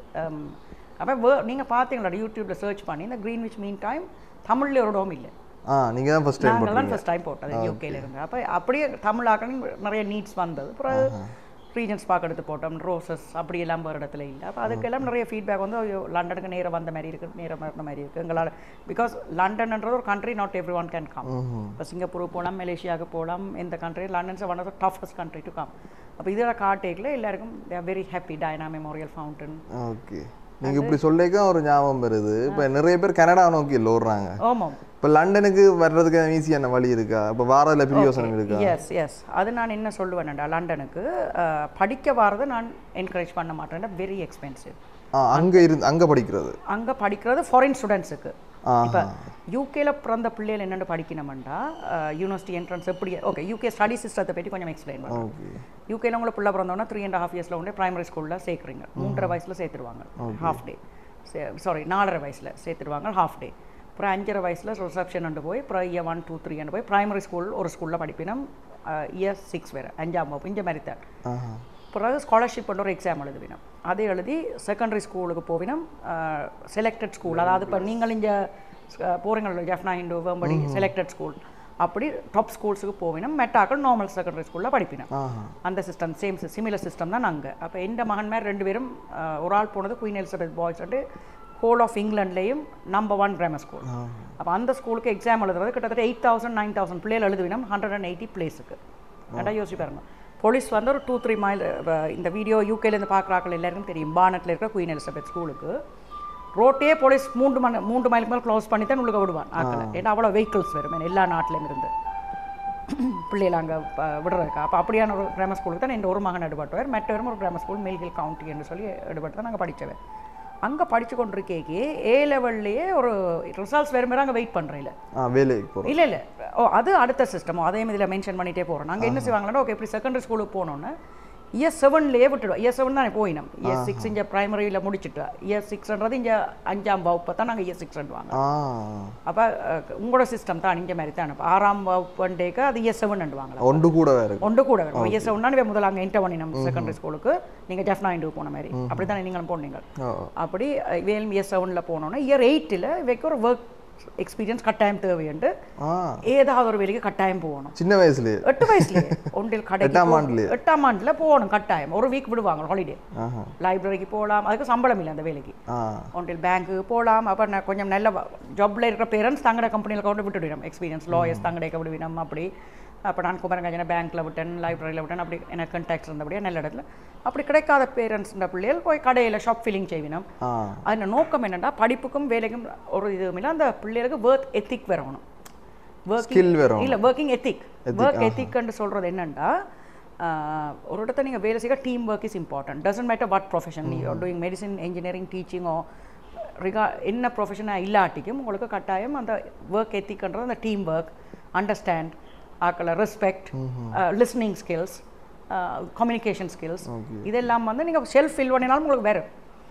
அப்போ நீங்கள் பார்த்தீங்களா யூடியூப்பில் சர்ச் பண்ணி இந்த க்ரீன்விச் மீன் டைம் தமிழ்ல ஒரு இடம் இல்லை ஆ நீங்கள் தான் ஃபஸ்ட் டைம் நாங்கள் தான் போட்டீங்க ஃபஸ்ட் டைம் போட்டது யூகேல இருந்து அப்போ அப்படியே தமிழ் ஆக்கணும் நிறைய நீட்ஸ் வந்தது அப்புறம் ரீஜன்ஸ் பார்க்க எடுத்து போட்டோம் ரோசஸ் அப்படி எல்லாம் போகிற இடத்துல இல்லை அப்போ அதுக்கெல்லாம் நிறைய ஃபீட்பேக் வந்து ஐயோ, லண்டனுக்கு நேரம் வந்த மாதிரி இருக்குது நேரம் வந்த மாதிரி இருக்குது எங்களால் பிகாஸ் லண்டன்ன்றது ஒரு country not every one can come இப்போ சிங்கப்பூருக்கு போகலாம் மலேசியாவுக்கு போகலாம் எந்த country London's one of the toughest country to come அப்போ இதில் காட்டேக்கில் எல்லாருக்கும் they are very happy Diana memorial fountain okay நீங்கள் இப்படி சொல்லிக்க ஒரு ஞாபகம் வருது இப்போ நிறைய பேர் கனடா நோக்கி லோடுறாங்க ஆமாம் இப்போ லண்டனுக்கு வர்றதுக்கு ஈஸியான வழி இருக்கா இப்போ வாரதில் பிரியோசனம் இருக்கா எஸ் எஸ் அது நான் என்ன சொல்லுவேன்டா லண்டனுக்கு அஹ், படிக்க வரதை நான் என்கரேஜ் பண்ண மாட்டேன்டா வெரி எக்ஸ்பென்சிவ் ஆ அங்கே இருந்து அங்கே படிக்கிறது அங்கே படிக்கிறது ஃபாரின் ஸ்டூடெண்ட்ஸுக்கு ஆஹா. இப்போ யூகேல பிறந்த பிள்ளைகள் என்னென்னு படிக்கணுமெண்டா யூனிவர்சிட்டி என்ட்ரன்ஸ் எப்படி ஓகே யூகே ஸ்டடி சிஸ்டத்தை பற்றி கொஞ்சம் எக்ஸ்பிளைன் பண்ணுறேன் ஓகே யூகேல உங்களை பிள்ளை பிறந்தோன்னா த்ரீ அண்ட் ஹாஃப் இயர்ஸில் உடனே பிரைமரி ஸ்கூலில் சேர்க்குறீங்க மூன்றரை வயசில் சேர்த்துருவாங்க ஹாஃப் டே சாரி நாலரை வயசில் சேர்த்துருவாங்க ஹாஃப் டே அப்புறம் அஞ்சரை வயசில் ரிசப்ஷன் அண்டு போய் அப்புறம் இயர் ஒன் டூ த்ரீ போய் பிரைமரி ஸ்கூல் ஒரு ஸ்கூலில் படிப்பினோம் இயர் சிக்ஸ் வேறு அஞ்சாம் வகுப்பு இந்த மாதிரி தான் ஆஹா பிறகு ஸ்காலர்ஷிப் பண்ண ஒரு எக்ஸாம் எழுதுவினோம் அதை எழுதி செகண்டரி ஸ்கூலுக்கு போவினோம் செலக்டட் ஸ்கூல் அதாவது இப்போ நீங்கள் இங்கே போகிறீங்களா ஜெஃப்னா இண்டு வேம்படி செலக்டட் ஸ்கூல் அப்படி டாப் ஸ்கூல்ஸுக்கு போவினோம் மெட்டாக்கள் நார்மல் செகண்டரி ஸ்கூலில் படிப்பினோம் ஆஹா அந்த சிஸ்டம் சேம் சிமிலர் சிஸ்டம் தான் அங்கே அப்போ எந்த மகன் மேல் ரெண்டு பேரும் அஹ், ஒரு ஆள் போனது குயின் எலிசபெத் பாய்ஸ் வந்து ஹோல் ஆஃப் இங்கிலாண்ட்லேயும் நம்பர் ஒன் கிராமர் ஸ்கூல் அப்போ அந்த ஸ்கூலுக்கு எக்ஸாம் எழுதுறது கிட்டத்தட்ட எயிட் தௌசண்ட் நைன் தௌசண்ட் பிள்ளைகள் எழுதுவினோம் ஹண்ட்ரட் அண்ட் எயிட்டி பிளேஸுக்கு அதான் யோசிச்சு பாருங்க போலீஸ் வந்து ஒரு டூ த்ரீ மைல் இந்த வீடியோ யூகேலேருந்து பார்க்குறாக்கள் எல்லாருக்கும் தெரியும் பானட்டில் இருக்கிற குயின் எலிசபெத் ஸ்கூலுக்கு ரோட்டே போலீஸ் மூன்று மணி மூன்று மைலுக்கு மேலே க்ளோஸ் பண்ணி தான் உள்ளுக்க விடுவான் ஆக்களை ஏன்னா அவ்வளோ வெஹிக்கிள்ஸ் வரும் எல்லா நாட்டிலையும் இருந்து பிள்ளைகள் அங்கே விடுறதுக்கா அப்போ அப்படியான ஒரு கிராமர் ஸ்கூலுக்கு தான் இந்த ஒரு மகன் எடுபட்டவர் மற்றவரும் ஒரு கிராமர் ஸ்கூல் மில்கில் கவுண்டி என்று சொல்லி எடுபட்டு தான் நாங்கள் படித்தவர் அங்கே படித்து கொண்டிருக்கேக்கே ஏ லெவல்லையே ஒரு ரிசல்ட்ஸ் வேறு மாதிரி அங்கே வெயிட் பண்ணுறேன் ஆ வேலைக்கு போகிறோம் இல்லை இல்லை ஓ அது அடுத்த சிஸ்டம் அதே இதில் மென்ஷன் பண்ணிகிட்டே போகிறோம் நாங்கள் என்ன செய்வாங்கன்னா ஓகே இப்படி செகண்டரி ஸ்கூலுக்கு போனோன்னே இயர் செவன்லேயே விட்டுடுவோம் இயர் செவன் தான் போயினோம் இயர் சிக்ஸ் இங்கே ப்ரைமரியில் முடிச்சுட்டு இயர் சிக்ஸ்ன்றது இங்கே அஞ்சாம் வகுப்பை தான் நாங்கள் இயர் சிக்ஸ் வாங்க ஆ அப்போ உங்களோட சிஸ்டம் தான் இங்கே மாதிரி தான் இப்போ ஆறாம் வகுப்புண்டேக்கு அது இயர் செவன் வாங்கலாம் ஒன்று கூட வேறு ஒன்று கூட வரும் இயர் செவன் முதல்ல அங்கே என்டர் பண்ணினோம் செகண்டரி ஸ்கூலுக்கு நீங்கள் ஜெஃப்னா இண்டு போன மாதிரி அப்படி தானே நீங்களும் போனீங்க ஓ அப்படி வேல் இயர் செவனில் போனோன்னா இயர் எயிட்டில் இவைக்கு ஒரு ஒர்க் எக்ஸ்பீரியன்ஸ் கட்டாயம் தேவையுண்டு ஆ ஏதாவது ஒரு வேலைக்கு கட்டாயம் போகணும் சின்ன வயசுலயே எட்டு வயசுலயே ஒன்றில் கடைக்கு எட்டாம் போ- ஆண்டுலயே? எட்டாம் ஆண்டுல போகணும் கட்டாயம் ஒரு வீக் விடுவாங்க ஹாலிடே ஆஹா லைப்ரரிக்கு போகலாம் அதுக்கு சம்பளம் இல்லை அந்த வேலைக்கு ஆ ஒன்றில் பேங்க்கு போகலாம் அப்போ நான் கொஞ்சம் நல்ல ஜாப்ல இருக்கிற பேரண்ட்ஸ் தங்கட கம்பெனியில் கொண்டு விட்டுவிடும் எக்ஸ்பீரியன்ஸ் லாயர்ஸ் தங்கடைக்க விடுவிடும் அப்படி அப்போ நான் குமரங்கஞ்சன பேங்க்கில் விட்டேன் லைப்ரரியில் விட்டேன் அப்படி எனக்கு கண்டாக்ட்ஸ் இருந்தபடியே நல்ல இடத்துல அப்படி கிடைக்காத பேரண்ட்ஸ்ன்ற பிள்ளைகள் போய் கடையில் ஷாப் ஃபில்லிங் செய்வினோம் ஆ அதில் நோக்கம் என்னென்னா படிப்புக்கும் வேலைக்கும் ஒரு இதுவும் இல்லை அந்த பிள்ளைகளுக்கு ஒர்க் எத்திக் வரணும் Skill வரணும். இல்லை ஒர்க்கிங் எத்திக் ஒர்க் எத்திக்னு சொல்கிறது என்னென்னா ஒரு இடத்த நீங்கள் வேலை செய்ய team work is important doesn't matter what profession doing medicine engineering டீச்சிங்கோ ரிகா என்ன ப்ரொஃபஷனாக இல்லாட்டிக்கும் உங்களுக்கு கட்டாயம் அந்த ஒர்க் எத்திக்ன்றது அந்த டீம் ஒர்க் அண்டர்ஸ்டாண்ட் ஆக்களை respect listening skills communication skills இதெல்லாம் வந்து நீங்கள் செல்ஃப் ஃபில் பண்ணினாலும் உங்களுக்கு வேறு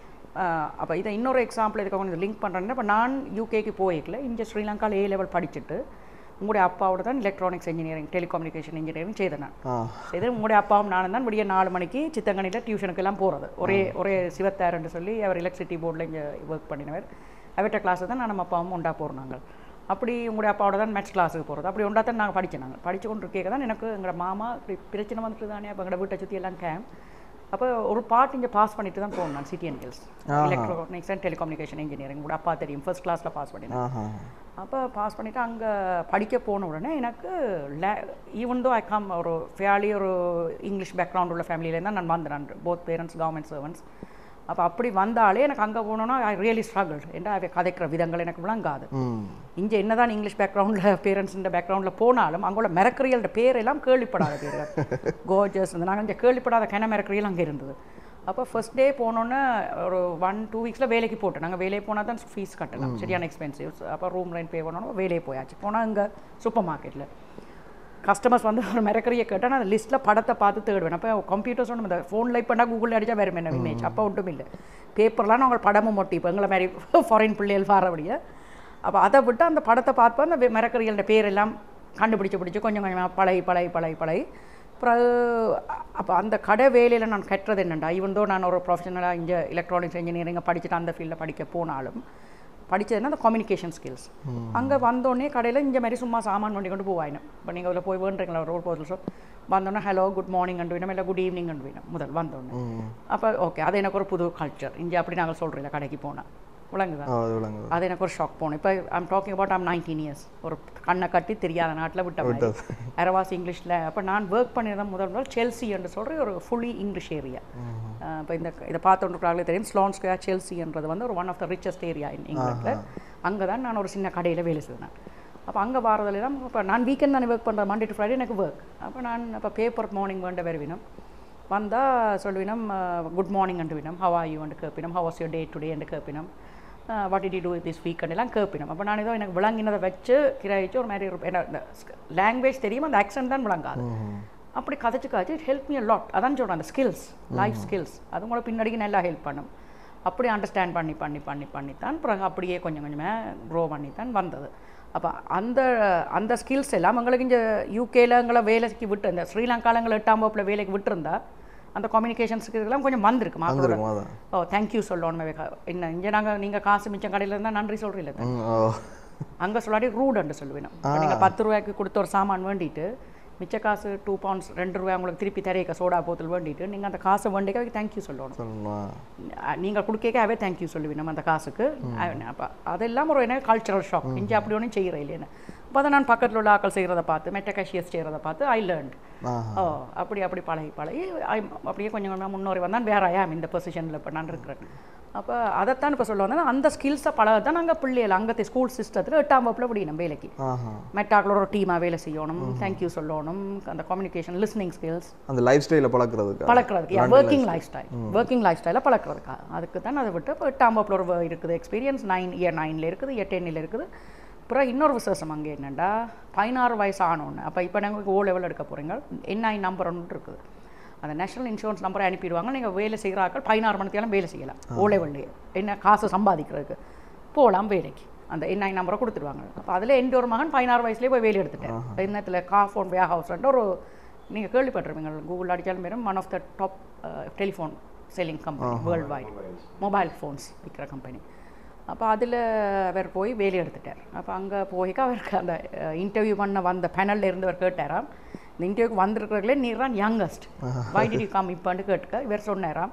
அப்போ இதை இன்னொரு எக்ஸாம்பிள் இதுக்கு கொஞ்சம் லிங்க் பண்ணுறேன்னா இப்போ நான் யூகேக்கு போயிருக்கல இங்கே ஸ்ரீலங்காவில் ஏ லெவல் படிச்சுட்டு உங்களுடைய அப்பாவோட தான் எலக்ட்ரானிக்ஸ் இன்ஜினியரிங் டெலிகம்யூனிகேஷன் இன்ஜினியரிங் செய்தேன் நான் ஆ இது உங்களுடைய அப்பாவும் நானும் தான் விடிய நாலு மணிக்கு சித்தங்கனியில் டியூஷனுக்கு எல்லாம் போகிறது ஒரே ஒரே சிவத்தாருன்னு சொல்லி அவர் எலக்ட்ரிசிட்டி போர்டில் இங்கே ஒர்க் பண்ணினவர் அவர்கிட்ட கிளாஸை தான் நான் நம்ம அப்பாவும் உண்டா போகிறோம் நாங்கள் அப்படி உங்களுடைய அப்பாவோட தான் மேட்ச் கிளாஸுக்கு போகிறது அப்படி உண்டா தான் நாங்கள் படித்தோம் நாங்கள் படித்து கொண்டு இருக்க தான் எனக்கு எங்களோட மாமா இப்படி பிரச்சனை வந்துட்டு தானே அப்போ எங்களோட வீட்டை சுற்றி எல்லாம் கேம் அப்போ ஒரு பாட்டு இங்கே பாஸ் பண்ணிட்டு தான் போகணும் நான் city and hills electronics and telecommunication engineering கூட அப்பா தெரியும் ஃபர்ஸ்ட் கிளாஸில் பாஸ் பண்ணினேன் ஆஹா அப்போ பாஸ் பண்ணிவிட்டு அங்கே படிக்க போன உடனே எனக்கு லே ஈவன் தோ ஐ கம் ஒரு ஃபேலி ஒரு இங்கிலீஷ் பேக்ரவுண்ட் உள்ள ஃபேமிலியிலேருந்து தான் நான் வந்தேன் நான் போத் பேரண்ட்ஸ் கவர்மெண்ட் சர்வன்ட்ஸ் அப்போ அப்படி வந்தாலே எனக்கு அங்கே போனோன்னா ஐ ரியலி ஸ்ட்ரகிள் ஏன்னா அவ கதைக்கிற விதங்கள் எனக்கு விளங்காது ம் இங்கே என்னதான் இங்கிலீஷ் பேக்ரவுண்டில் பேரண்ட்ஸுன்ற பேக்ரவுண்டில் போனாலும் அங்குள்ள மிரக்கரியல்ட பேரெல்லாம் கேள்விப்படாத பேர்கள் கோஜஸ் இந்த நாங்கள் இங்கே கேள்விப்படாத கென மிரக்கரியல் அங்கே இருந்தது அப்போ ஃபர்ஸ்ட் டே போனோன்னே ஒரு ஒன் டூ வீக்ஸில் வேலைக்கு போட்டோம் நாங்கள் வேலைக்கு போனால் தான் ஃபீஸ் கட்டலாம் சரியான எக்ஸ்பென்சிவ்ஸ் அப்போ ரூம் ரெண்ட் பே பண்ணணும் வேலையை போயாச்சு போனால் இங்கே சூப்பர் மார்க்கெட்டில் கஸ்டமர்ஸ் வந்து ஒரு மிரக்கறியை கேட்டால் நான் அந்த லிஸ்ட்டில் படத்தை பார்த்து தேடுவேன் அப்போ கம்ப்யூட்டர்ஸ் ஒன்றும் இந்த ஃபோனில் இப்போ பண்ணால் கூகுளில் அடித்தா வேறு என்ன இமேஜ் அப்போ ஒன்றும் இல்லை பேப்பர்லாம் நாங்கள் படமும் ஒட்டி இப்போ எங்களை மாதிரி ஃபாரின் பிள்ளைகள் வாரபடியே அப்போ அதை விட்டு அந்த படத்தை பார்ப்போம் அந்த மிரக்கறிகளோட பேரெல்லாம் கண்டுபிடிச்சு பிடிச்சி கொஞ்சம் கொஞ்சமாக பழகி பழகி பழகி பழகி அப்புறம் அப்போ அந்த கடை வேலையில் நான் கட்டுறது என்னண்டா ஈவன் தோ நான் ஒரு ப்ரொஃபஷனலாக இங்கே எலக்ட்ரானிக்ஸ் இன்ஜினியரிங்கை படிச்சுட்டு அந்த ஃபீல்டில் படிக்க போனாலும் படித்ததுன்னா அந்த கம்யூனிகேஷன் ஸ்கில்ஸ் அங்கே வந்தோடனே கடையில் இந்த மாதிரி சும்மா சாமான் வண்டி கொண்டு போவாயினும் இப்போ நீங்கள் அதில் போய் வேண்டுறீங்களா ரோல் போதில் ஷோ வந்தோடனே ஹலோ குட் மார்னிங் அண்டு வேணும் இல்லை குட் ஈவினிங் அண்டு வேணும் முதல் வந்தோடனே அப்போ ஓகே அது எனக்கு ஒரு புது கல்ச்சர் இங்கே அப்படி நாங்கள் சொல்கிறோம் கடைக்கு போனால் விளங்குதா ஆ, அது விளங்குது அது எனக்கு ஒரு ஷாக் போகணும் இப்போ I'm talking about I'm nineteen years ஒரு கண்ணை கட்டி தெரியாத நாட்டில் விட்ட மாதிரி அரவாசி இங்கிலீஷில் அப்போ நான் ஒர்க் பண்ணியிருந்த முதல் முதல் செல்சி என்று சொல்கிற ஒரு ஃபுல்லி இங்கிலீஷ் ஏரியா இப்போ இந்த இதை பார்த்துட்டு தெரியும் ஸ்லோன் ஸ்கொயர் செல்சின்றது வந்து ஒரு one of the richest area in இங்கிலாண்டில் அங்கே தான் நான் ஒரு சின்ன கடையில் வேலை செய்தேன் அப்போ அங்கே வாரதுலாம் இப்போ நான் வீக்கெண்ட் தானே ஒர்க் பண்ணுறேன் மண்டே டு ஃப்ரைடே எனக்கு ஒர்க் அப்போ நான் இப்போ பேப்பர் மார்னிங் வேண்ட வருவினம் வந்தால் சொல்லுவினம் குட் மார்னிங் அண்டு வினம் ஹவ் ஆர் யூ அண்டு கேப்பினம் how was your day today அண்டு கேப்பினம் what it do this week எல்லாம் கேட்பினோம் அப்போ நான் ஏதோ எனக்கு விளங்கினதை வச்சு கிராய்ச்சி ஒரு மாதிரி ஒரு- என்ன இந்த லாங்குவேஜ் தெரியும் அந்த ஆக்சென்ட் தான் விளங்காது அப்படி கதைச்சு கதைச்சு இட் ஹெல்ப் மீ லாட் அதான் சொல்கிறேன் அந்த ஸ்கில்ஸ் லைஃப் ஸ்கில்ஸ் அது கூட பின்னாடிக்கு நல்லா ஹெல்ப் பண்ணும் அப்படி அண்டர்ஸ்டாண்ட் பண்ணி பண்ணி பண்ணி பண்ணித்தான் பிறகு அப்படியே கொஞ்சம் கொஞ்சமாக க்ரோ பண்ணி தான் வந்தது அப்போ அந்த அந்த ஸ்கில்ஸ் எல்லாம் எங்களுக்கு இங்கே யூகேல எங்களை வேலைக்கு விட்டு இந்த ஸ்ரீலங்கால எங்களை எட்டாம் வகுப்பில் வேலைக்கு விட்டுருந்தா அந்த கம்யூனிகேஷன் ஸ்கில்லாம் கொஞ்சம் வந்திருக்கு மாப்பிளோட வந்திருக்கும் அதான் ஓ தேங்க்யூ சொல்லணும் என்ன இங்கே நாங்கள் நீங்கள் காசு மிச்சம் கடையில் இருந்தால் நன்றி சொல்கிறீங்கள ம், ஓ அங்கே சொல்லாடி ரூடுன்னு சொல்லுவேன் நீங்கள் பத்து ரூபாய்க்கு கொடுத்த ஒரு சாமான் வேண்டிட்டு மிச்ச காசு டூ பவுண்ட்ஸ் ரெண்டு ரூபாய் உங்களுக்கு திருப்பி தரையக்க சோடா போத்தல் வேண்டிட்டு நீங்கள் அந்த காசை வேண்டிக்க தேங்க்யூ சொல்லணும் சொல்லணுமா அஹ் நீங்கள் கொடுக்கவே தேங்க்யூ சொல்லுவேன் நம்ம அந்த காசுக்கு அப்போ அதெல்லாம் ஒரு என்ன கல்ச்சரல் ஷாக் இங்கே அப்படி ஒன்றும் செய்கிற இல்லைன்னு அப்போ அதை நான் பக்கத்தில் உள்ள ஆக்கள் செய்கிறத பார்த்து மெட்ட கேஷியர்ஸ் செய்கிறத பார்த்து ஐ லேர்ன்ட் ஆஹா ஓ அப்படி அப்படி பழகி பழகி I- அப்படியே கொஞ்சம் கொஞ்சமாக முன்னோரி வந்தான் வேற ஐ ஆம் இந்த பொசிஷனில் இப்போ நான் இருக்கிறேன் அப்போ அதைத்தான் இப்போ சொல்ல வந்தேன் அந்த ஸ்கில்ஸை பழக தான் நாங்கள் பிள்ளைகள் அங்கே ஸ்கூல் சிஸ்டத்தில் எட்டாம் வகுப்பில் விடணும் வேலைக்கு ஆஹா மெட்டாக்களோட ஒரு டீமாக வேலை செய்யணும் தேங்க்யூ சொல்லணும் அந்த கம்யூனிகேஷன் லிஸ்னிங் ஸ்கில்ஸ் அந்த லைஃப் ஸ்டைலை பழக்கிறதுக்கு பழக்கிறதுக்கு working life style working life ஸ்டைலை பழக்கிறதுக்கா அதுக்கு தான் அதை விட்டு இப்போ எட்டாம் வகுப்பில் ஒரு வ- இருக்குது எக்ஸ்பீரியன்ஸ் நைன் இயர் நைனில் இருக்குது இயர் டென்னில் இருக்குது அப்புறம் இன்னொரு விசேஷம் அங்கே என்னென்னா பதினாறு வயசு ஆனோன்னு அப்போ இப்போ நாங்கள் ஓ லெவல் எடுக்க போகிறீங்க என்ஐ நம்பர் ஒன்று இருக்குது அந்த நேஷனல் இன்சூரன்ஸ் நம்பரை அனுப்பிடுவாங்க நீங்கள் வேலை செய்கிற ஆட்கள் பதினாறு மணிக்கெல்லாம் வேலை செய்யலாம் ஓ லெவல்லையே என்ன காசு சம்பாதிக்கிறதுக்கு போகலாம் வேலைக்கு அந்த என்ஐ நம்பரை கொடுத்துருவாங்க அப்போ அதில் எந்த ஒரு மகன் பதினாறு வயசுலேயே போய் வேலை எடுத்துட்டேன் இன்னத்தில் காஃபோன் வே ஹவுஸ்ன்ற ஒரு நீங்கள் கேள்விப்பட்டிருப்பீங்க கூகுள் அடித்தாலும் பேரும் one of the top telephone selling company world wide mobile phones விற்கிற கம்பெனி அப்போ அதில் அவர் போய் வேலை எடுத்துட்டார் அப்போ அங்கே போய்க்க அவருக்கு அந்த இன்டர்வியூ பண்ண வந்த பேனலில் இருந்தவர் கேட்டாராம் இந்த இன்டர்வியூக்கு வந்திருக்கிறதுலே நீர் தான் youngest why did you come இப்போன்னு கேட்டுக்க இவர் சொன்னாராம்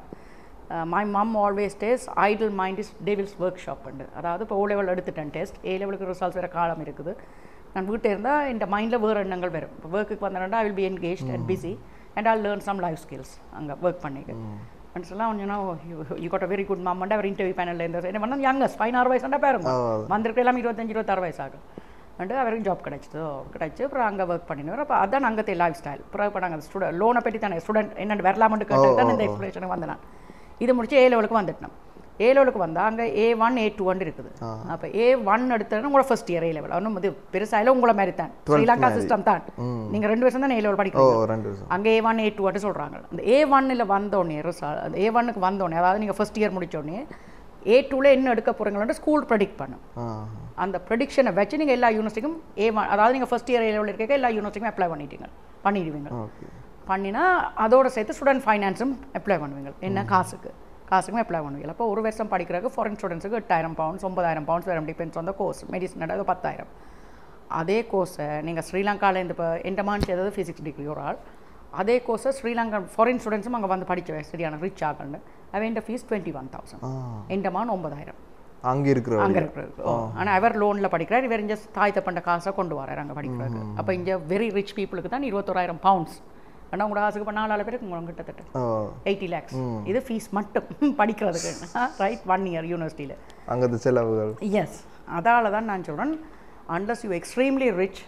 my mum always says idle mind is devil's work ஷாப்ண்டு அதாவது இப்போ ஓ லெவல் எடுத்துட்டேன் டெஸ்ட் ஏ லெவலுக்கு ரிசல்ட்ஸ் வேறு காலம் இருக்குது நான் வீட்டில் இருந்தால் இந்த மைண்டில் வேறு எண்ணங்கள் வரும் இப்போ ஒர்க்குக்கு வந்தேன்னா I will be engage and busy and all learn some life skills அங்கே ஒர்க் பண்ணிக்க அண்ட் சொல்லலாம் you know you got a very good moment அவர் இன்டர்வியூ பேனலில் இருந்தார் என்ன பண்ணால் யங்கஸ்ட் பதினாறு வயசுண்டா பாருங்க வந்திருக்க எல்லாம் இருபத்தஞ்சு இருபத்தாறு வயசு ஆகும் அண்டு அவருக்கு ஜாப் கிடைச்சது கிடைச்சு அப்புறம் அங்கே ஒர்க் பண்ணினவர் அப்போ அதான் அங்கே லைஃப் ஸ்டைல் அப்புறம் இப்போ நாங்கள் ஸ்டூடெண்ட் லோனை பற்றி தானே ஸ்டூடெண்ட் என்னென்னு வரலாமென்று கேட்டு தான் இந்த எக்ஸ்பிளேஷனுக்கு வந்தேன் நான் இது முடிச்சு ஏ லெவலுக்கு வந்துட்டோம் ஏ லெவலுக்கு வந்தால் அங்கே A one A two one இருக்குது அப்போ ஏ ஒன் எடுத்தது உங்களோட ஃபர்ஸ்ட் இயர் ஏ லெவல் ஒன்றும் இது பெருசாக உங்களை மாதிரி தான் ஸ்ரீலங்கா சிஸ்டம் தான் நீங்கள் ரெண்டு வருஷம் தான் ஏ லெவல் ஓ படிக்கிறீங்க ரெண்டு வருஷம் அங்கே ஏ ஒன் ஏ டூ அப்படி சொல்கிறாங்க அந்த ஏ ஒன்னில் வந்தோடனே ரிசல்ட் அந்த ஏ ஒன்னுக்கு வந்தோடனே அதாவது நீங்கள் ஃபர்ஸ்ட் இயர் முடிச்சோடனே ஏ டூவில் என்ன எடுக்க போகிறீங்களோ ஸ்கூல் ப்ரெடிக்ட் பண்ணும் ஆ அந்த ப்ரெடிக்ஷனை வச்சு நீங்கள் எல்லா யூனிவர்சிட்டிக்கும் ஏ ஒன் அதாவது நீங்கள் ஃபர்ஸ்ட் இயர் லெவலில் இருக்க எல்லா யூனிவர்சிட்டிக்கும் அப்ளை பண்ணிட்டீங்க பண்ணிடுவீங்க ஓகே பண்ணினா அதோட சேர்த்து ஸ்டூடெண்ட் ஃபைனான்ஸும் அப்ளை பண்ணுவீங்க என்ன காசுக்கு காசுக்கும் அப்ளை பண்ணுவீங்க அப்போ ஒரு வருஷம் படிக்கிறதுக்கு ஃபாரின் ஸ்டூடெண்ட்ஸுக்கு எட்டாயிரம் பவுண்ட்ஸ் ஒன்பதாயிரம் பவுண்ட்ஸ் வரும் depends on the course medicine அது பத்தாயிரம் அதே கோர்ஸை நீங்கள் ஸ்ரீலங்காவில் இப்போ எண்டமான் செய்தது ஃபிசிக்ஸ் டிகிரி ஒரு ஆள் அதே கோர்ஸை ஸ்ரீலங்கா ஃபாரின் ஸ்டூடெண்ட்ஸும் அங்கே வந்து படிக்க சரியான ரிச் ஆகணுன்னு அவன் ஃபீஸ் டுவெண்ட்டி ஒன் தௌசண்ட் ஆ எண்டமான் ஒன்பதாயிரம் அங்கே இருக்கிற அங்கே இருக்கிறது ஓ ஆனால் அவர் லோனில் படிக்கிறார் இவர் இங்கே தாய் தப்பண்ட காசை கொண்டு வரார் அங்கே படிக்கிறாரு அப்போ இங்கே வெரி ரிச் பீப்புளுக்கு தான் இருபத்தோராயிரம் பவுண்ட்ஸ் ஆனால் உங்களோட காசுக்கு இப்போ நாலு பேருக்கு உங்களுக்கு கிட்டத்தட்ட ஓ எயிட்டி லேக்ஸ் இது ஃபீஸ் மட்டும் படிக்கிறதுக்கு ரைட் ஒன் இயர் யூனிவர்சிட்டியில் அங்கத்து செலவுகள் எஸ் அதால தான் நான் சொல்கிறேன் அன்லஸ் யூ எக்ஸ்ட்ரீம்லி ரிச்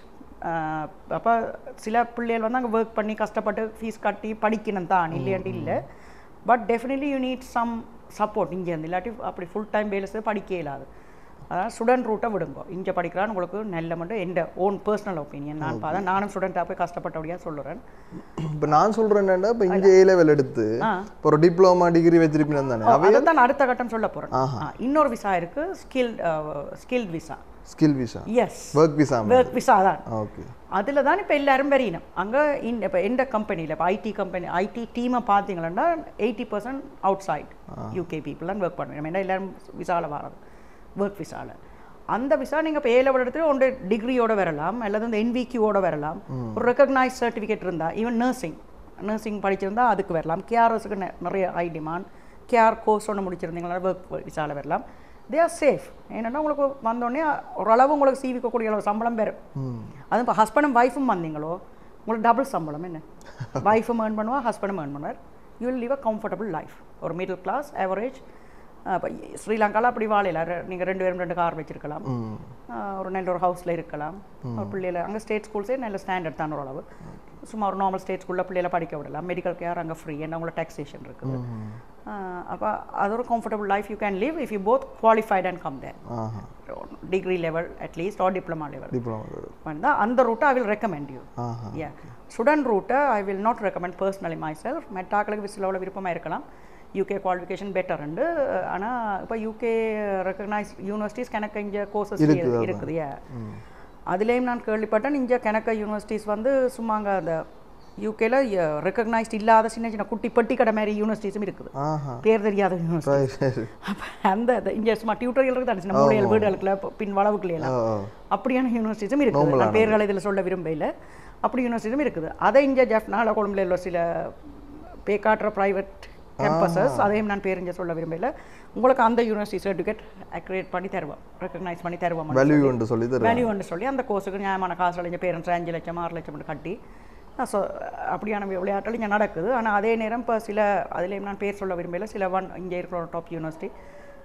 அப்போ சில பிள்ளைகள் வந்து அங்கே ஒர்க் பண்ணி கஷ்டப்பட்டு ஃபீஸ் கட்டி படிக்கணும் தான் இல்லையாண்டி இல்லை but definitely you need some support இங்கேருந்து இல்லாட்டி அப்படி ஃபுல் டைம் வேலை செய்து படிக்க இயலாது அதான் ஸ்டூடெண்ட் ரூட்டை விடுங்க இங்கே படிக்கிறான்னு உங்களுக்கு நல்ல மட்டும் எந்த ஓன் பர்சனல் ஒப்பீனியன் நான் பார்த்தா நானும் ஸ்டூடெண்ட்டாக போய் கஷ்டப்பட்டபடியாக சொல்லுறேன் இப்போ நான் சொல்கிறேன் என்னன்னா இப்போ இங்கே ஏ லெவல் எடுத்து ஆ. இப்போ ஒரு டிப்ளமா டிகிரி வச்சிருப்பீங்க தானே அவை அதை தான் அடுத்த கட்டம் சொல்ல போகிறேன் இன்னொரு விசா இருக்குது skill skilled visa skill visa yes work visa work visa தான் ஓகே அதில் தான் இப்போ எல்லாரும் வெறியினம் அங்கே இன் இப்போ எந்த கம்பெனியில் இப்போ ஐடி கம்பெனி ஐடி டீமை பார்த்தீங்கன்னா eighty percent outside UK people தான் ஒர்க் பண்ணுவோம் ஏன்னா எல்லாரும் விசாவில் வர்றது ஒர்க் விசாவில் அந்த விசா நீங்கள் இப்போ ஏ லெவல் எடுத்து ஒன்று டிகிரியோட வரலாம் அல்லது இந்த என்விக்யூவோட வரலாம் ஒரு ரெக்கக்னைஸ் சர்டிஃபிகேட் இருந்தால் ஈவன் நர்சிங் நர்சிங் படிச்சிருந்தா அதுக்கு வரலாம் கேஆர்எஸ்க்கு நிறைய ஹை டிமாண்ட் கேஆர் கோர்ஸ் ஒன்று முடிச்சிருந்தீங்களா ஒர்க் விசாவில் வரலாம் தே ஆர் சேஃப் ஏன்னா உங்களுக்கு வந்தோடனே ஓரளவு உங்களுக்கு சீவிக்கக்கூடிய அளவு சம்பளம் பெறும் அது இப்போ ஹஸ்பண்டும் ஒய்ஃபும் வந்தீங்களோ உங்களுக்கு டபுள் சம்பளம் என்ன ஒய்ஃபும் ஏர்ன் பண்ணுவா ஹஸ்பண்டும் ஏர்ன் பண்ணுவார் you will live a comfortable life ஒரு மிடில் கிளாஸ் ஆவரேஜ் இப்போ ஸ்ரீலங்காவில் அப்படி வாழையில நீங்கள் ரெண்டு பேரும் ரெண்டு கார் வச்சிருக்கலாம் அஹ் ஒரு நல்ல ஒரு ஹவுஸில் இருக்கலாம் ஒரு பிள்ளைகளை அங்கே ஸ்டேட் ஸ்கூல்ஸே நல்ல ஸ்டாண்டர்ட் தான் ஓரளவு சும்மா ஒரு நார்மல் ஸ்டேட் ஸ்கூலில் பிள்ளைகளை படிக்க விடலாம் மெடிக்கல் கேர் அங்கே ஃப்ரீ ஏன்னா உங்களை டாக்ஸேஷன் இருக்குது அப்போ அது ஒரு comfortable life you can live if you both qualified and come there ஆஹா degree level at least or diploma level diploma வந்தால் அந்த ரூட்டை ஐ வில் ரெக்கமெண்ட் யூ ஆஹா யா ஸ்டூடெண்ட் ரூட்டை I will not recommend personally myself மெட்டாக்களுக்கு விசிலோட விருப்பமாக இருக்கலாம் யூகே குவாலிஃபிகேஷன் பெட்டர் உண்டு ஆனால் இப்போ யூகே ரெக்கக்னைஸ் யூனிவர்சிட்டிஸ் கணக்கு இங்கே கோர்சஸ் இருக்குது, இருக்குது யா அதுலேயும் நான் கேள்விப்பட்டேன் இங்கே கணக்க யூனிவர்சிட்டிஸ் வந்து சும்மாங்க அந்த யூகேல ரெக்கக்னைஸ்ட் இல்லாத சின்ன சின்ன குட்டி பெட்டி கடை மாதிரி யூனிவர்சிட்டிஸும் இருக்குது ஆஹா பேர் தெரியாத யூனிவர்சிட்டி சரி அப்போ அந்த இந்த- இங்கே சும்மா டியூட்டோரியல் இருக்குது சின்ன மூலையல் வீடுகளுக்குள்ள பின் வளவுக்குள்ள எல்லாம் ஓ அப்படியான யூனிவர்சிட்டிஸும் இருக்குது நான் பேர்களை இதில் சொல்ல விரும்பல அப்படி யூனிவர்சிட்டியும் இருக்குது அதை இங்கே ஜெஃப்னால கொழும்புல உள்ள சில பே காட்டுற ப்ரைவேட் கேம்பஸஸ் அதையும் நான் பேர் இங்கே சொல்ல விரும்பல உங்களுக்கு அந்த யூனிவர்சிட்டி சர்டிஃபிகேட் அக்ரியேட் பண்ணி தருவோம் ரெக்கக்னைஸ் பண்ணி தருவோம் வேல்யூ என்று சொல்லி தருவாங்க வேல்யூன்னு சொல்லி அந்த கோர்ஸுக்கு நியாயமான காசு அழிஞ்ச பேரண்ட்ஸ் அஞ்சு லட்சம் ஆறு லட்சம் மட்டும் கட்டி ஸோ அப்படியான விளையாட்டுகள் இங்கே நடக்குது ஆனால் அதே நேரம் இப்போ சில அதுலேயும் நான் பேர் சொல்ல விரும்பல சில ஒன் இங்கே இருக்கிற டாப் யூனிவர்சிட்டி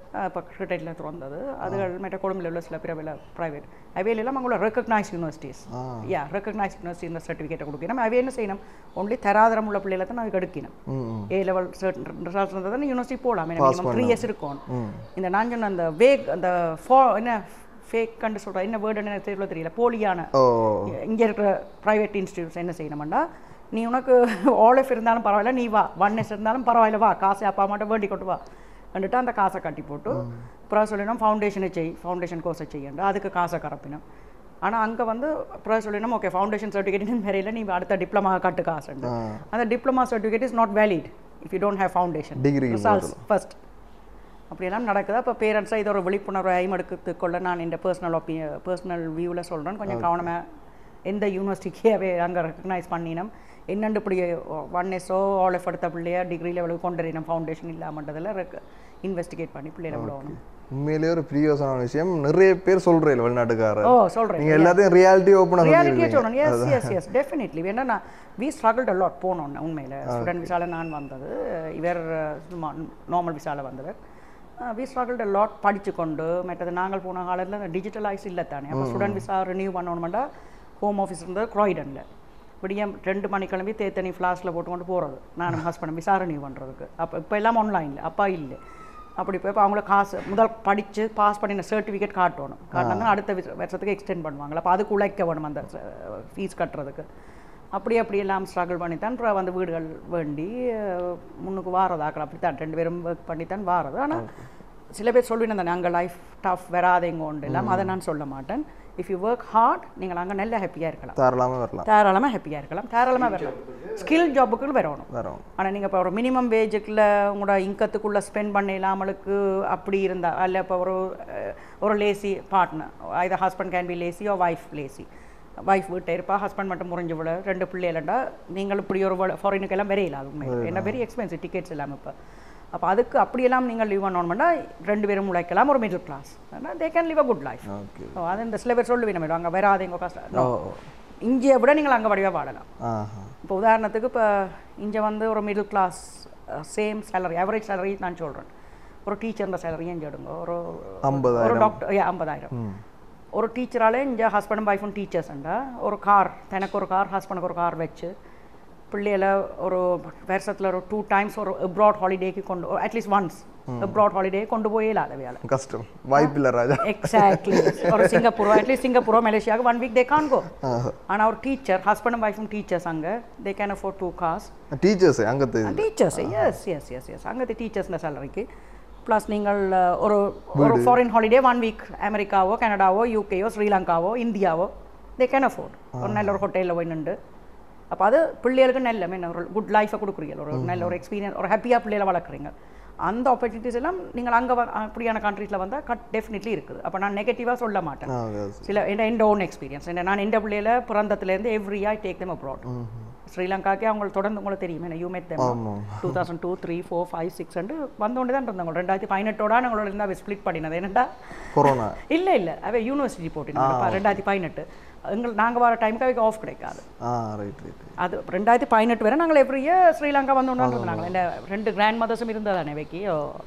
இப்போ கிரிக்கெட்டில் திறந்தது அதுகள் மற்ற கொழும்பில் உள்ள சில பிற ப்ரைவேட் அவையிலெல்லாம் அவங்களோட recognise universities yeah recognise university இந்த சர்டிஃபிகேட்டை கொடுக்கணும் அவை என்ன செய்யணும் ஒன்லி தராதரம் உள்ள பிள்ளைகளை தான் நாங்கள் எடுக்கணும் ஏ லெவல் ரிசல்ட்ஸ் இருந்தது யூனிவர்சிட்டி போகலாம் மினிமம் த்ரீ இயர்ஸ் இருக்கும் இந்த நான் சொன்ன அந்த வேக் அந்த ஃபோ என்ன ஃபேக் கண்டு சொல்கிறேன் என்ன வேர்டுன்னு எனக்கு தெரியல தெரியல போலியான ஓ இங்கே இருக்கிற ப்ரைவேட் இன்ஸ்டியூட்ஸ் என்ன செய்யணும்னா நீ உனக்கு ஆல்எஃப் இருந்தாலும் பரவாயில்ல நீ வா ஒன் எஸ் இருந்தாலும் பரவாயில்ல வா காசு அப்பா மட்டும் வேண்டி கொண்டு வா வந்துட்டு அந்த காசை கட்டி போட்டு அப்புறம் சொல்லணும் ஃபவுண்டேஷனை செய் ஃபவுண்டேஷன் கோர்ஸை செய்யண்டு அதுக்கு காசை கறப்பினோம் ஆனால் அங்கே வந்து அப்புறம் சொல்லணும் ஓகே ஃபவுண்டேஷன் சர்டிஃபிகேட் வரையில நீ அடுத்த டிப்ளமா கட்டு காசுண்டு அந்த diploma certificate is not valid if you don't have foundation Degree results first அப்படியெல்லாம் நடக்குது அப்போ பேரண்ட்ஸாக இது ஒரு விழிப்புணர்வு ஐமெடுத்து கொள்ள நான் இந்த பர்சனல் ஒப்பீனிய பர்சனல் வியூவில் சொல்கிறேன் கொஞ்சம் கவனமாக எந்த யூனிவர்சிட்டிக்கே அவை அங்கே ரெக்கக்னைஸ் பண்ணினோம் என்னண்டு இப்படி ஒன் எஸ்ஸோ ஆல் எஃப் எடுத்த பிள்ளைய டிகிரி லெவலுக்கு கொண்டு வரணும் ஃபவுண்டேஷன் இல்லாமன்றதில் ரெக் இன்வெஸ்டிகேட் பண்ணி பிள்ளைகளை விடணும் உண்மையிலேயே ஒரு பிரியோசனான விஷயம் நிறைய பேர் சொல்றேன் வெளிநாட்டுக்காரர் ஓ சொல்கிறேன் நீங்க எல்லாத்தையும் ரியாலிட்டி ஓப்பனா ரியாலிட்டியே சொல்லணும் எஸ் எஸ் எஸ் டெஃபினெட்லி வேணா நான் வி ஸ்ட்ரகிள்ட் அலாட் போனோன்னு உண்மையில் ஸ்டூடெண்ட் விசால நான் வந்தது இவர் சும்மா நார்மல் விசால வந்தவர் வி ஸ்ட்ரகிள்ட் லாட் படித்து கொண்டு மற்றது நாங்கள் போன காலத்தில் டிஜிட்டலைஸ் இல்லை தானே அப்போ ஸ்டூடெண்ட் விசா ரினியூ பண்ணணுமெண்டா ஹோம் ஆஃபீஸ் இருந்தது க்ராய்டனில் விடியம் ரெண்டு மணி கிளம்பி தேத்தனி ஃப்ளாஸ்கில் போட்டு கொண்டு போகிறது நானும் ஹஸ்பண்ட் விசா ரினியூ பண்ணுறதுக்கு அப்போ இப்போ எல்லாம் ஆன்லைனில் அப்பா இல்லை அப்படி போய் இப்போ அவங்கள காசு முதல் படித்து பாஸ் பண்ணின சர்டிஃபிகேட் காட்டணும் காட்டினா அடுத்த விஷ- வருஷத்துக்கு எக்ஸ்டெண்ட் பண்ணுவாங்களா அப்போ அதுக்கு உழைக்க வேணும் அந்த ஃபீஸ் கட்டுறதுக்கு அப்படி அப்படி எல்லாம் ஸ்ட்ரகிள் பண்ணி தான் அப்புறம் வந்து வீடுகள் வேண்டி அஹ், முன்னுக்கு வாரதாக்கள் அப்படி தான் ரெண்டு பேரும் ஒர்க் பண்ணி தான் வாரது ஆனால் சில பேர் சொல்லுவேன் தானே அங்கே லைஃப் டஃப் வராதேங்க உண்டு எல்லாம் அதை நான் சொல்ல மாட்டேன் இஃப் யூ ஒர்க் ஹார்ட் நீங்கள் அங்கே நல்ல ஹாப்பியாக இருக்கலாம் தாராளமா வரலாம் தாராளமாக ஹாப்பியாக இருக்கலாம் தாராளமாக வரலாம் ஸ்கில் ஜாபுக்கு வரணும் வரோம் ஆனால் நீங்கள் இப்போ ஒரு மினிமம் வேஜுக்குள்ள உங்களோட இன்கத்துக்குள்ளே ஸ்பெண்ட் பண்ண இல்லாமலுக்கு அப்படி இருந்தா அல்ல இப்போ ஒரு அஹ், ஒரு lazy partner either husband can be lazy or wife lazy wife வீட்டை இருப்பா ஹஸ்பண்ட் மட்டும் முறிஞ்சு விட ரெண்டு பிள்ளைகளண்டா நீங்கள் இப்படி ஒரு ஃபாரினுக்கு எல்லாம் வரையில அது உண்மை என்ன வெரி எக்ஸ்பென்சிவ் டிக்கெட்ஸ் இல்லாமல் இப்போ அப்போ அதுக்கு அப்படியெல்லாம் நீங்கள் லீவ் பண்ணணும்னா ரெண்டு பேரும் உழைக்கலாம் ஒரு middle class they can live a good life okay அது இந்த சில பேர் சொல்லுவேன் நம்ம அங்கே வராதீங்க கஷ்டம் ஓ No. இந்தியை விட நீங்கள் அங்கே வடிவாக வாழலாம் ஆஹா இப்போ உதாரணத்துக்கு இப்போ இங்கே வந்து ஒரு middle class same salary average salary நான் சொல்கிறேன் ஒரு டீச்சர்ன்ற சேலரியும் இங்கே எடுங்க ஒரு ஒரு ஐம்பதாயிரம் டாக்டர் ஐம்பதாயிரம் ஒரு டீச்சராலே இங்கே ஹஸ்பண்டும் ஒய்ஃபும் டீச்சர்ஸ்ண்டா ஒரு கார் தனக்கு ஒரு கார் ஹஸ்பண்டுக்கு ஒரு கார் வச்சு பிள்ளைகளை ஒரு வருஷத்தில் ஒரு டூ டைம்ஸ் ஒரு அப்ராட் ஹாலிடேக்கு கொண்டு அட்லீஸ்ட் ஒன்ஸ் அப்ராட் ஹாலிடே கொண்டு போயே இல்லாத வேலை கஷ்டம் வாய்ப்பில்லை ராஜா எக்ஸாக்ட்லி ஒரு சிங்கப்பூரோ அட்லீஸ்ட் சிங்கப்பூரோ மலேசியாவுக்கு one week they can go ஆனால் ஒரு டீச்சர் ஹஸ்பண்டும் ஒய்ஃபும் டீச்சர்ஸ் அங்கே they can afford to cause teachers அங்கத்து இது teachers yes yes yes yes அங்கே டீச்சர்ஸ்ன சேலரிக்கு ப்ளஸ் நீங்கள் அஹ், ஒரு ஒரு ஃபாரின் ஹாலிடே ஒன் வீக் அமெரிக்காவோ கனடாவோ யூகேயோ ஸ்ரீலங்காவோ இந்தியாவோ தே கேன் அஃபோர்ட் ஒரு நல்ல ஒரு ஹோட்டலில் போய் நின்று அப்போ அது பிள்ளைகளுக்கு நல்ல மீன் ஒரு குட் லைஃபை கொடுக்குறீங்க ஒரு நல்ல ஒரு எக்ஸ்பீரியன்ஸ் ஒரு ஹாப்பியாக பிள்ளைகளை வளர்க்குறீங்க அந்த ஆப்பர்ச்சுனிட்டிஸ் எல்லாம் நீங்கள் அங்கே அப்படியான கண்ட்ரீஸில் வந்தால் கட் டெஃபினெட்லி இருக்குது அப்போ நான் நெகட்டிவாக சொல்ல மாட்டேன் ஆ, yes. சில என் என் ஓன் எக்ஸ்பீரியன்ஸ் என்ன நான் எந்த பிள்ளையில பிறந்ததுலேருந்து every I take them abroad ஸ்ரீலங்காக்கே அவங்க தொடர்ந்து உங்களுக்கு தெரியும் என்ன யூ மேட் ஆமா. Two thousand two three four five six அண்டு வந்தோண்டு தான் இருந்தாங்க ரெண்டாயிரத்தி பதினெட்டோட நாங்களோட இருந்தால் அவ ஸ்ப்ளிட் பண்ணினது என்னடா கொரோனா இல்லை இல்லை அவ யூனிவர்சிட்டி போட்டிருந்தாங்க ரெண்டாயிரத்தி பதினெட்டு எங்கள் நாங்கள் வர டைமுக்கு அவைக்கு ஆஃப் கிடைக்காது ஆ ரைட் ரைட் அது ரெண்டாயிரத்தி பதினெட்டு வரை நாங்கள் எவ்ரி இயர் ஸ்ரீலங்கா வந்தோன்னு இருந்தாங்க இந்த ரெண்டு கிராண்ட் மதர்ஸும் இருந்ததானே வைக்கி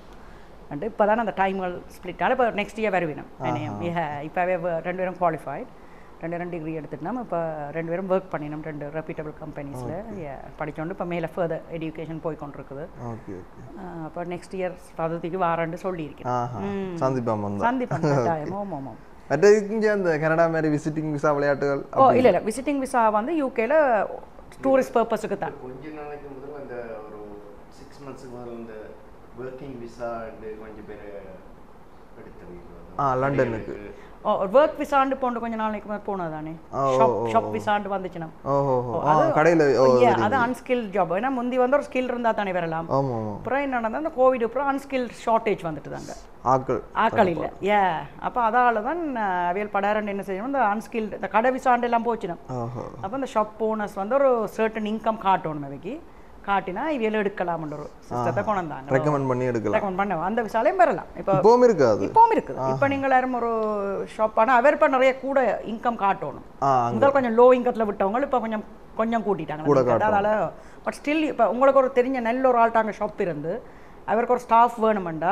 அண்டு இப்போ தானே அந்த டைம்கள் ஸ்ப்ளிட் ஆனால் இப்போ நெக்ஸ்ட் இயர் வருவினம் இப்போவே ரெண்டு பேரும் குவாலிஃபைட் ரெண்டு ரெண்டு டிகிரி எடுத்துட்டோம் இப்போ ரெண்டு பேரும் ஒர்க் பண்ணினோம் ரெண்டு ரெப்யூட்டபிள் கம்பெனிஸில் படிச்சோண்டு இப்போ மேலே ஃபர்தர் எஜுகேஷன் போய் கொண்டிருக்குது ஓகே ஓகே அப்போ நெக்ஸ்ட் இயர் பதவிக்கு வாரண்டு சொல்லியிருக்கேன் ஆஹா சந்திப்பாம வந்தா சந்திப்பேன் கட்டாயம் ஓம் ஓம் ஓம் மற்ற இங்கே அந்த கனடா மாதிரி விசிட்டிங் விசா விளையாட்டுகள் ஓ இல்லை இல்லை விசிட்டிங் விசா வந்து யூகேல டூரிஸ்ட் பர்பஸுக்கு தான் கொஞ்ச நாளைக்கு முதல்ல அந்த ஒரு சிக்ஸ் மந்த்ஸுக்கு முதல்ல இந்த ஒர்க்கிங் விசா கொஞ்சம் பேர் எடுத்துருவீங்க ஆ லண்டனுக்கு ஓ ஒர்க் விசாண்டு போண்டு கொஞ்ச நாளைக்கு முதல் போனது தானே ஓ, ஷாப் ஷாப் விசாண்டு வந்துச்சுன்னா ஓஹோ ஆ கடையில் ஓ Yeah, அது அன்ஸ்கில் ஜாப் ஏன்னா முந்தி வந்து ஒரு ஸ்கில் இருந்தால் தானே வரலாம் ஆமாம் ஆமாம் அப்புறம் என்ன நடந்தது அந்த கோவிட் அப்புறம் அன்ஸ்கில் ஷார்ட்டேஜ் வந்துட்டு தாங்க ஆக்கள் ஆக்கள் இல்லை ஏ அப்போ அதால தான் அஹ், அவியல் படாரண்டு என்ன செய்யணும் இந்த அன்ஸ்கில் இந்த கடை விசாண்டு எல்லாம் போச்சுனா ஓஹோ அப்போ இந்த ஷாப் ஓனர்ஸ் வந்து ஒரு சர்டன் இன்கம் காட்டணும் அவைக்கு காட்டினா இவியல் எடுக்கலாம்ன்ற ஒரு சிஸ்டத்தை கொண்டு வந்தாங்க ரெக்கமெண்ட் பண்ணி எடுக்கலாம் ரெக்கமெண்ட் பண்ண அந்த விசாலையும் வரலாம் இப்போ இப்போவும் இருக்காது இப்பவும் இருக்குது இப்போ நீங்கள் யாரும் ஒரு ஷாப் ஆனால் அவர் இப்போ நிறைய கூட இன்கம் காட்டணும் ஆ முதல் கொஞ்சம் லோ இன்கத்தில் விட்டவங்க இப்போ கொஞ்சம் கொஞ்சம் கூட்டிட்டாங்க கூட income. அதால பட் ஸ்டில் இப்போ உங்களுக்கு ஒரு தெரிஞ்ச நல்ல ஒரு ஆள்ட்டாங்க ஷாப் இருந்து அவருக்கு ஒரு ஸ்டாஃப் வேணுமெண்டா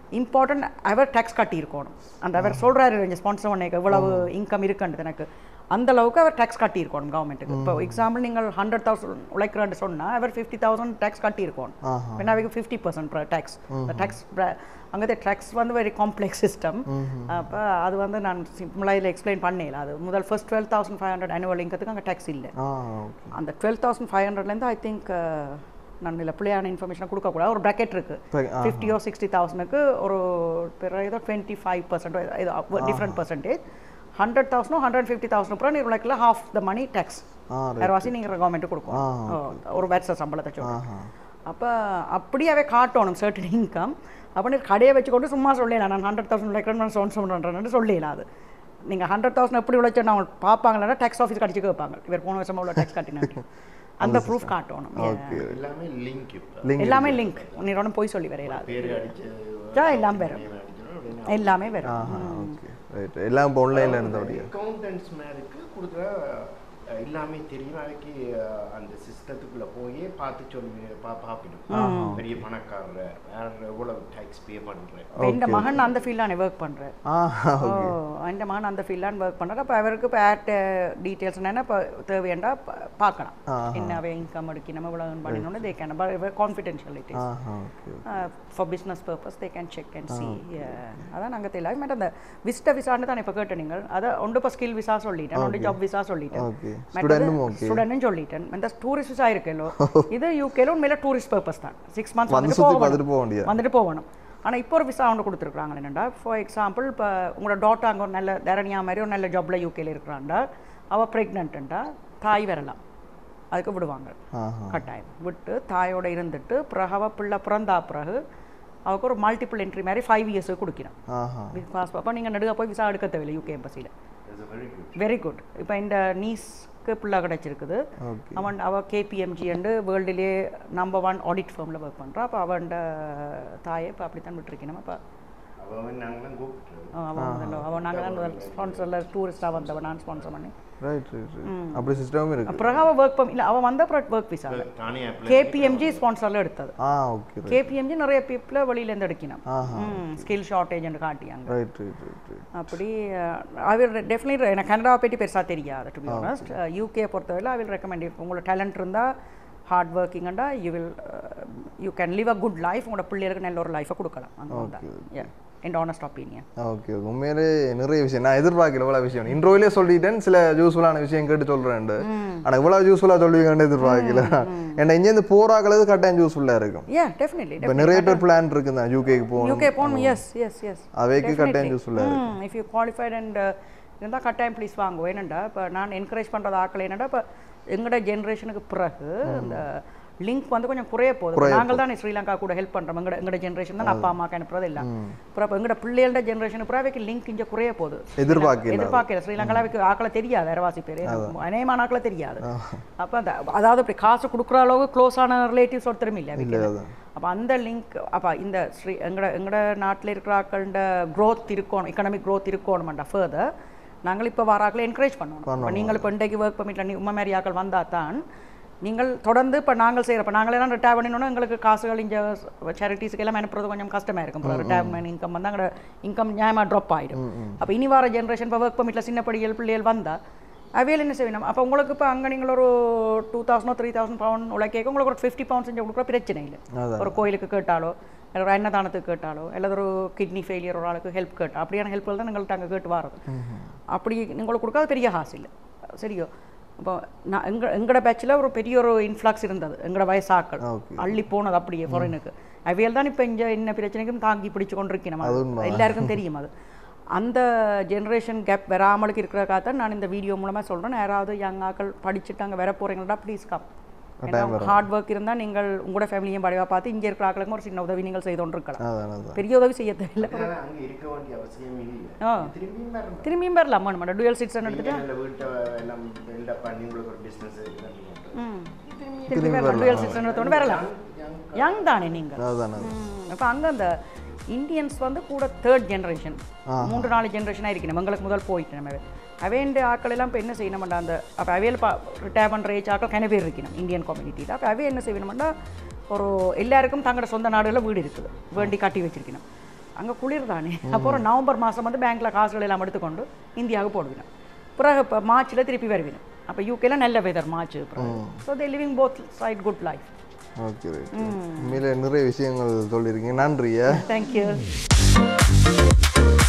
இம்பார்ட்டன்ட் அவர் டேக்ஸ் கட்டியிருக்கணும் அந்த அவர் சொல்கிறாரு கொஞ்சம் ஸ்பான்சர் பண்ண இவ்வளவு இன்கம் இருக்குன்றது எனக்கு அந்த அளவுக்கு அவர் டேக்ஸ் கட்டியிருக்கணும் கவர்மெண்ட்டுக்கு இப்போ எக்ஸாம்பிள் நீங்கள் ஹண்ட்ரட் தௌசண்ட் உழைக்கிறேன்னு சொன்னால் அவர் ஃபிஃப்டி தௌசண்ட் டேக்ஸ் கட்டியிருக்கணும் ஆஹா. ஏன்னா அவைக்கு ஃபிஃப்டி பர்சன்ட் டேக்ஸ் டேக்ஸ் அங்கே டேக்ஸ் வந்து வெரி காம்ப்ளெக்ஸ் சிஸ்டம் அப்போ அது வந்து நான் சிம்பிளாக இதில் எக்ஸ்பிளைன் பண்ணல அது முதல் first twelve thousand five hundred annual இன்கத்துக்கு அங்கே டேக்ஸ் இல்லை ஆ ஓகே அந்த டுவெல் தௌசண்ட் ஃபைவ் ஹண்ட்ரட்லேருந்து ஐ திங்க் நான் இல்லை பிள்ளையான இன்ஃபர்மேஷன் கொடுக்கக்கூடாது ஒரு ப்ராக்கெட் இருக்குது Bracket, ஆஹா. ஃபிஃப்டியோ சிக்ஸ்டி தௌசண்ட்க்கு ஒரு பிற ஏதோ டுவெண்ட்டி ஃபைவ் பர்சன்ட் ஏதோ டிஃப்ரெண்ட் பர்சன்டேஜ் ஹண்ட்ரட் தௌசண்டோ ஹண்ட்ரட் ஃபிஃப்டி தௌசண்ட் அப்புறம் நீ உனக்குல ஹாஃப் த மணி டேக்ஸ் ஆ வேறுவாசி நீங்கள் கவர்மெண்ட்டு கொடுக்கும் ஆ, ஓ, ஒரு வருஷ சம்பளத்தை சொல்லுவோம் ஆஹா அப்போ அப்படியாவே காட்டணும் சர்டன் இன்கம் அப்போ நீ கடையை வச்சுக்கொண்டு சும்மா சொல்லலாம் நான் ஹண்ட்ரட் தௌசண்ட் உழைக்கிறேன் நான் சோன் சொல்கிறேன்னு சொல்லலாம் அது நீங்கள் ஹண்ட்ரட் தௌசண்ட் எப்படி உழைச்சோன்னு அவங்க பார்ப்பாங்களா டேக்ஸ் ஆஃபீஸ் கடிச்சு கேட்பாங்க இவர் போன வருஷமா உள்ள டேக்ஸ் கட்டினாங்க அந்த ப்ரூஃப் காட்டணும் ஓகே எல்லாமே லிங்க் இப்போ லிங்க் எல்லாமே லிங்க் நீ ஒன்றும் போய் சொல்லி வரையலாது பேர் அடிச்சு ஜா எல்லாம் வரும் எல்லாமே வரும் ஆஹா ஓகே ரைட் எல்லாம் இப்போ ஆன்லைனில் இருந்தபடியா அக்கௌண்டன்ஸ் மேனுக்கு கொடுக்குற அஹ், எல்லாமே தெரியும் அவைக்கு அஹ், அந்த சிஸ்டத்துக்குள்ள போய் பார்த்து சொல்லி பா பார்ப்பிடும் பெரிய பணக்காரர் வேற எவ்வளவு டேக்ஸ் பே பண்றேன் இப்போ இந்த மகன் அந்த ஃபீல்டான ஒர்க் பண்ணுறேன் ஆஹா ஓ ஓகே இந்த மகன் அந்த ஃபீல்டான ஒர்க் பண்ணுறாரு அப்போ அவருக்கு இப்போ ஆட் டீட்டெயில்ஸ் என்ன இப்போ தேவையாண்டா பா- பார்க்கலாம் ஆஹா. என்ன அவை இன்கம் எடுக்கணும் இவ்வளோ பண்ணினோன்னு தே கேன் கான்ஃபிடென்ஷியலிட்டி ஆஹா okay for business purpose they can check and see அதான் நாங்கள் தெரியல மேடம் அந்த விஸ்ட விசான்னு தான் இப்போ கேட்ட நீங்கள் அதை ஒன்று இப்போ ஸ்கில் விசா சொல்லிட்டேன் ஒன்று ஜாப் விசா சொல்லிட்டேன் ஓகே ஸ்டூடெண்ட்டும் ஓகே ஸ்டூடெண்ட்னு சொல்லிட்டேன் இந்த டூரிஸ்ட் விசா இருக்கேலோ இது யூகேல உண்மையில டூரிஸ்ட் பர்பஸ் தான் சிக்ஸ் மந்த்ஸ் வந்து வந்துட்டு சுற்றி போகணும் பார்த்துட்டு போக வேண்டியது வந்துட்டு போகணும் ஆனால் இப்போ ஒரு விசா ஒன்று கொடுத்துருக்காங்க என்னென்னா ஃபார் எக்ஸாம்பிள் இப்போ உங்களோட டாட்டா அங்கே ஒரு நல்ல தரணியா மாதிரி ஒரு நல்ல ஜாப்ல யூகேல இருக்கிறாண்டா அவள் ப்ரெக்னென்ட்டுண்டா தாய் வரலாம் அதுக்கு விடுவாங்க ஆஹா கட்டாயம் விட்டு தாயோட இருந்துட்டு பிறகு அவ பிள்ளை பிறந்தா பிறகு அவருக்கு ஒரு மல்டிபிள் என்ட்ரி மாதிரி ஃபைவ் இயர்ஸுக்கு கொடுக்கணும் ஆஹா பாஸ் அப்போ நீங்கள் நடுக போய் விசா எடுக்க தேவையில்லை யூகே எம்பசியில் வெரி குட் வெரி குட் இப்போ இந்த நீஸ்க்கு பிள்ளை கிடச்சிருக்குது ஓகே அவன் அவ கேபிஎம்ஜி அண்டு வேர்ல்டுலேயே நம்பர் ஒன் ஆடிட் ஃபர்மில் ஒர்க் பண்ணுறா அப்போ அவன் தாயை இப்போ அப்படி தான் விட்டுருக்கணும் அப்போ அவன் நாங்களாம் கூப்பிட்டு அவன் வந்து அவன் நாங்கள் தான் ஸ்பான்சரில் டூரிஸ்டாக வந்தவன் நான் ஸ்பான்சர் பண்ணி ரைட் ரைட் ரைட் அப்படி சிஸ்டமும் இருக்கு அப்புறம் அவள் ஒர்க் பண்ணி இல்லை அவன் வந்த அப்புறம் ஒர்க் விசா தானே apply கேபிஎம்ஜி ஸ்பான்சரில் எடுத்தது ஆ ஓகே ரைட் கேபிஎம்ஜி நிறைய பீப்புளை வெளியிலேருந்து எடுக்கணும் ஆஹா ஸ்கில் ஷார்ட்டேஜ்னு காட்டியாங்க ரைட் ரைட் ரைட் ரைட் அப்படி அவர் டெஃபினெட்லி எனக்கு கனடாவை பற்றி பெருசாக தெரியாது டு பி ஆனஸ்ட் யூகே பொறுத்தவரை ஐ வில் ரெக்கமெண்ட் உங்களோட டேலண்ட் இருந்தால் ஹார்ட் ஒர்க்கிங்கண்டா you will you can live a good life உங்களோட பிள்ளைகளுக்கு நல்ல ஒரு லைஃபை கொடுக்கலாம் அங்கே வந்தால் என் ஆனஸ்ட் ஒப்பீனியன் ஓகே ஓகே உண்மையிலே நிறைய விஷயம் நான் எதிர்பார்க்கல இவ்வளோ விஷயம் இன்ட்ரோவிலே சொல்லிட்டேன் சில யூஸ்ஃபுல்லான விஷயம் கேட்டு சொல்கிறேன் ஆனால் இவ்வளோ யூஸ்ஃபுல்லாக சொல்லுவீங்கன்னு எதிர்பார்க்கல ஏன்னா இங்கேருந்து போராக்களது கட்டாயம் யூஸ்ஃபுல்லாக இருக்கும் யா டெஃபினெட்லி இப்போ நிறைய பேர் பிளான் இருக்குதான் யூகேக்கு போகணும் யூகே போகணும் எஸ் எஸ் எஸ் அவைக்கு கட்டாயம் யூஸ்ஃபுல்லாக இருக்கும் இஃப் யூ குவாலிஃபைட் அண்ட் இருந்தால் கட்டாயம் ப்ளீஸ் வாங்குவோம் என்னண்டா இப்போ நான் என்கரேஜ் பண்ணுறது ஆக்கள் என்னடா இப்போ எங்களோட ஜென்ரேஷனுக்கு பிறகு இந்த லிங்க் வந்து கொஞ்சம் குறைய போகுது நாங்கள் தான் ஸ்ரீலங்கா கூட ஹெல்ப் பண்ணுறோம் எங்கட எங்களோட ஜென்ரேஷன் தான் அப்பா அம்மாக்கு அனுப்புறது இல்லை அப்புறம் இப்போ எங்களோட பிள்ளைகளோட ஜென்ரேஷன் பிறகு லிங்க் இங்கே குறைய போகுது எதிர்பார்க்கல எதிர்பார்க்கல ஸ்ரீலங்காவில் ஆக்களை தெரியாது அரைவாசி பேர் அநேகமான ஆக்களை தெரியாது அப்போ அந்த அதாவது இப்படி காசு கொடுக்குற அளவுக்கு க்ளோஸான ரிலேட்டிவ்ஸ் ஒருத்தரும் இல்லை இல்லை அதான் அப்போ அந்த லிங்க் அப்போ இந்த ஸ்ரீ எங்கட எங்கட நாட்டில் இருக்கிற ஆக்களோட க்ரோத் இருக்கணும் எக்கனாமிக் க்ரோத் இருக்கணும்டா ஃபர்தர் நாங்கள் இப்போ வராக்களை என்கரேஜ் பண்ணணும் இப்போ நீங்கள் இப்போ இன்றைக்கு ஒர்க் பர்மிட்டில் நீ உண்மை மாதிரி ஆக்கள் வந்தால் தான் நீங்கள் தொடர்ந்து இப்போ நாங்கள் செய்கிற இப்போ நாங்களெல்லாம் ரிட்டையர் பண்ணினோன்னா எங்களுக்கு காசுகள் இங்கே சேரிட்டிஸ்க்கு எல்லாம் அனுப்புறது கொஞ்சம் கஷ்டமாக இருக்கும் இப்போ ரிட்டையர்மெண்ட் இன்கம் வந்து அங்கே இன்கம் நியாயமாக ட்ராப் ஆகிடும் அப்போ இனி வர ஜென்ரேஷன் இப்போ ஒர்க் பர்மிட்டில் சின்ன படிகள் பிள்ளைகள் வந்தால் அவையில் என்ன செய்யணும் அப்போ உங்களுக்கு இப்போ அங்கே நீங்கள் ஒரு டூ தௌசண்டோ த்ரீ தௌசண்ட் பவுண்ட் உழைக்க உங்களுக்கு ஒரு ஃபிஃப்டி பவுண்ட் செஞ்சு கொடுக்குற பிரச்சனை இல்லை அதான். ஒரு கோயிலுக்கு கேட்டாலோ இல்லை ஒரு அன்னதானத்துக்கு கேட்டாலோ அல்லது ஒரு கிட்னி ஃபெயிலியர் ஒரு ஆளுக்கு ஹெல்ப் கேட்டா அப்படியான ஹெல்ப்கள் தான் எங்கள்கிட்ட அங்கே கேட்டு வர்றது அப்படி உங்களுக்கு கொடுக்காத பெரிய காசு இல்லை சரியோ இப்போ நான் எங்க எங்களோட பேட்சில் ஒரு பெரிய ஒரு இன்ஃப்ளக்ஸ் இருந்தது எங்களோட வயசாக்கள் ஓகே அள்ளி போனது அப்படியே ஃபாரினுக்கு அவையல் தான் இப்போ இங்கே என்ன பிரச்சனைக்கும் தாங்கி பிடிச்சு கொண்டிருக்கணும் அது அது உண்மை. எல்லாருக்கும் தெரியும் அது அந்த ஜென்ரேஷன் கேப் வராமலுக்கு இருக்கிறக்காக தான் நான் இந்த வீடியோ மூலமாக சொல்கிறேன் யாராவது யங் ஆக்கள் படிச்சுட்டு அங்கே வர போகிறீங்களா ப்ளீஸ் கம் ஹார்ட் ஒர்க் இருந்தால் நீங்கள் உங்களோட ஃபேமிலியும் படிவாக பார்த்து இங்கே இருக்கிற ஆக்களுக்கும் ஒரு சின்ன உதவி நீங்கள் செய்து கொண்டிருக்கலாம் அதான் அதான் பெரிய உதவி செய்ய தேவையில்லை அதனால அங்க இருக்க வேண்டிய அவசியம் இல்லை ஆ. திரும்பியும் வரணும் திரும்பியும் வரலாம் மேடம் டுவெல் சிட்ஸ் எடுத்துட்டு நீங்க நல்ல வீட்டை எல்லாம் பில்டப் பண்ணி உங்களுக்கு ஒரு பிசினஸ் ம் திரும்பி வரலாம் டுவெல் சிட்ஸ் எடுத்தோன்னு வரலாம் யங் தானே நீங்கள் அதான் அதான் அப்போ அங்கே அந்த இந்தியன்ஸ் வந்து கூட தேர்ட் ஜென்ரேஷன் மூன்று நாலு ஜென்ரேஷனாக இருக்கணும் எங்களுக்கு முதல் போயிட்டு நம்ம அவேண்ட ஆக்கள் எல்லாம் இப்போ என்ன செய்யணும்டா அந்த அப்போ அவையில் பா ரிட்டையர் பண்ணுற ஏஜ் ஆக்கள் கன பேர் இருக்கணும் இந்தியன் கம்யூனிட்டியில் அப்போ அவே என்ன செய்யணும்னா ஒரு எல்லாருக்கும் தங்களோட சொந்த நாடுகளில் வீடு இருக்குது வேண்டி கட்டி வச்சிருக்கணும் அங்கே குளிர் தானே அப்புறம் நவம்பர் மாதம் வந்து பேங்க்கில் காசுகள் எல்லாம் எடுத்துக்கொண்டு இந்தியாவுக்கு போடுவினோம் பிறகு இப்போ மார்ச்சில் திருப்பி வருவினோம் அப்போ யூகேல நல்ல weather March so they living both side good life okay right உண்மையில நிறைய விஷயங்கள் சொல்லியிருக்கீங்க நன்றியா தேங்க்யூ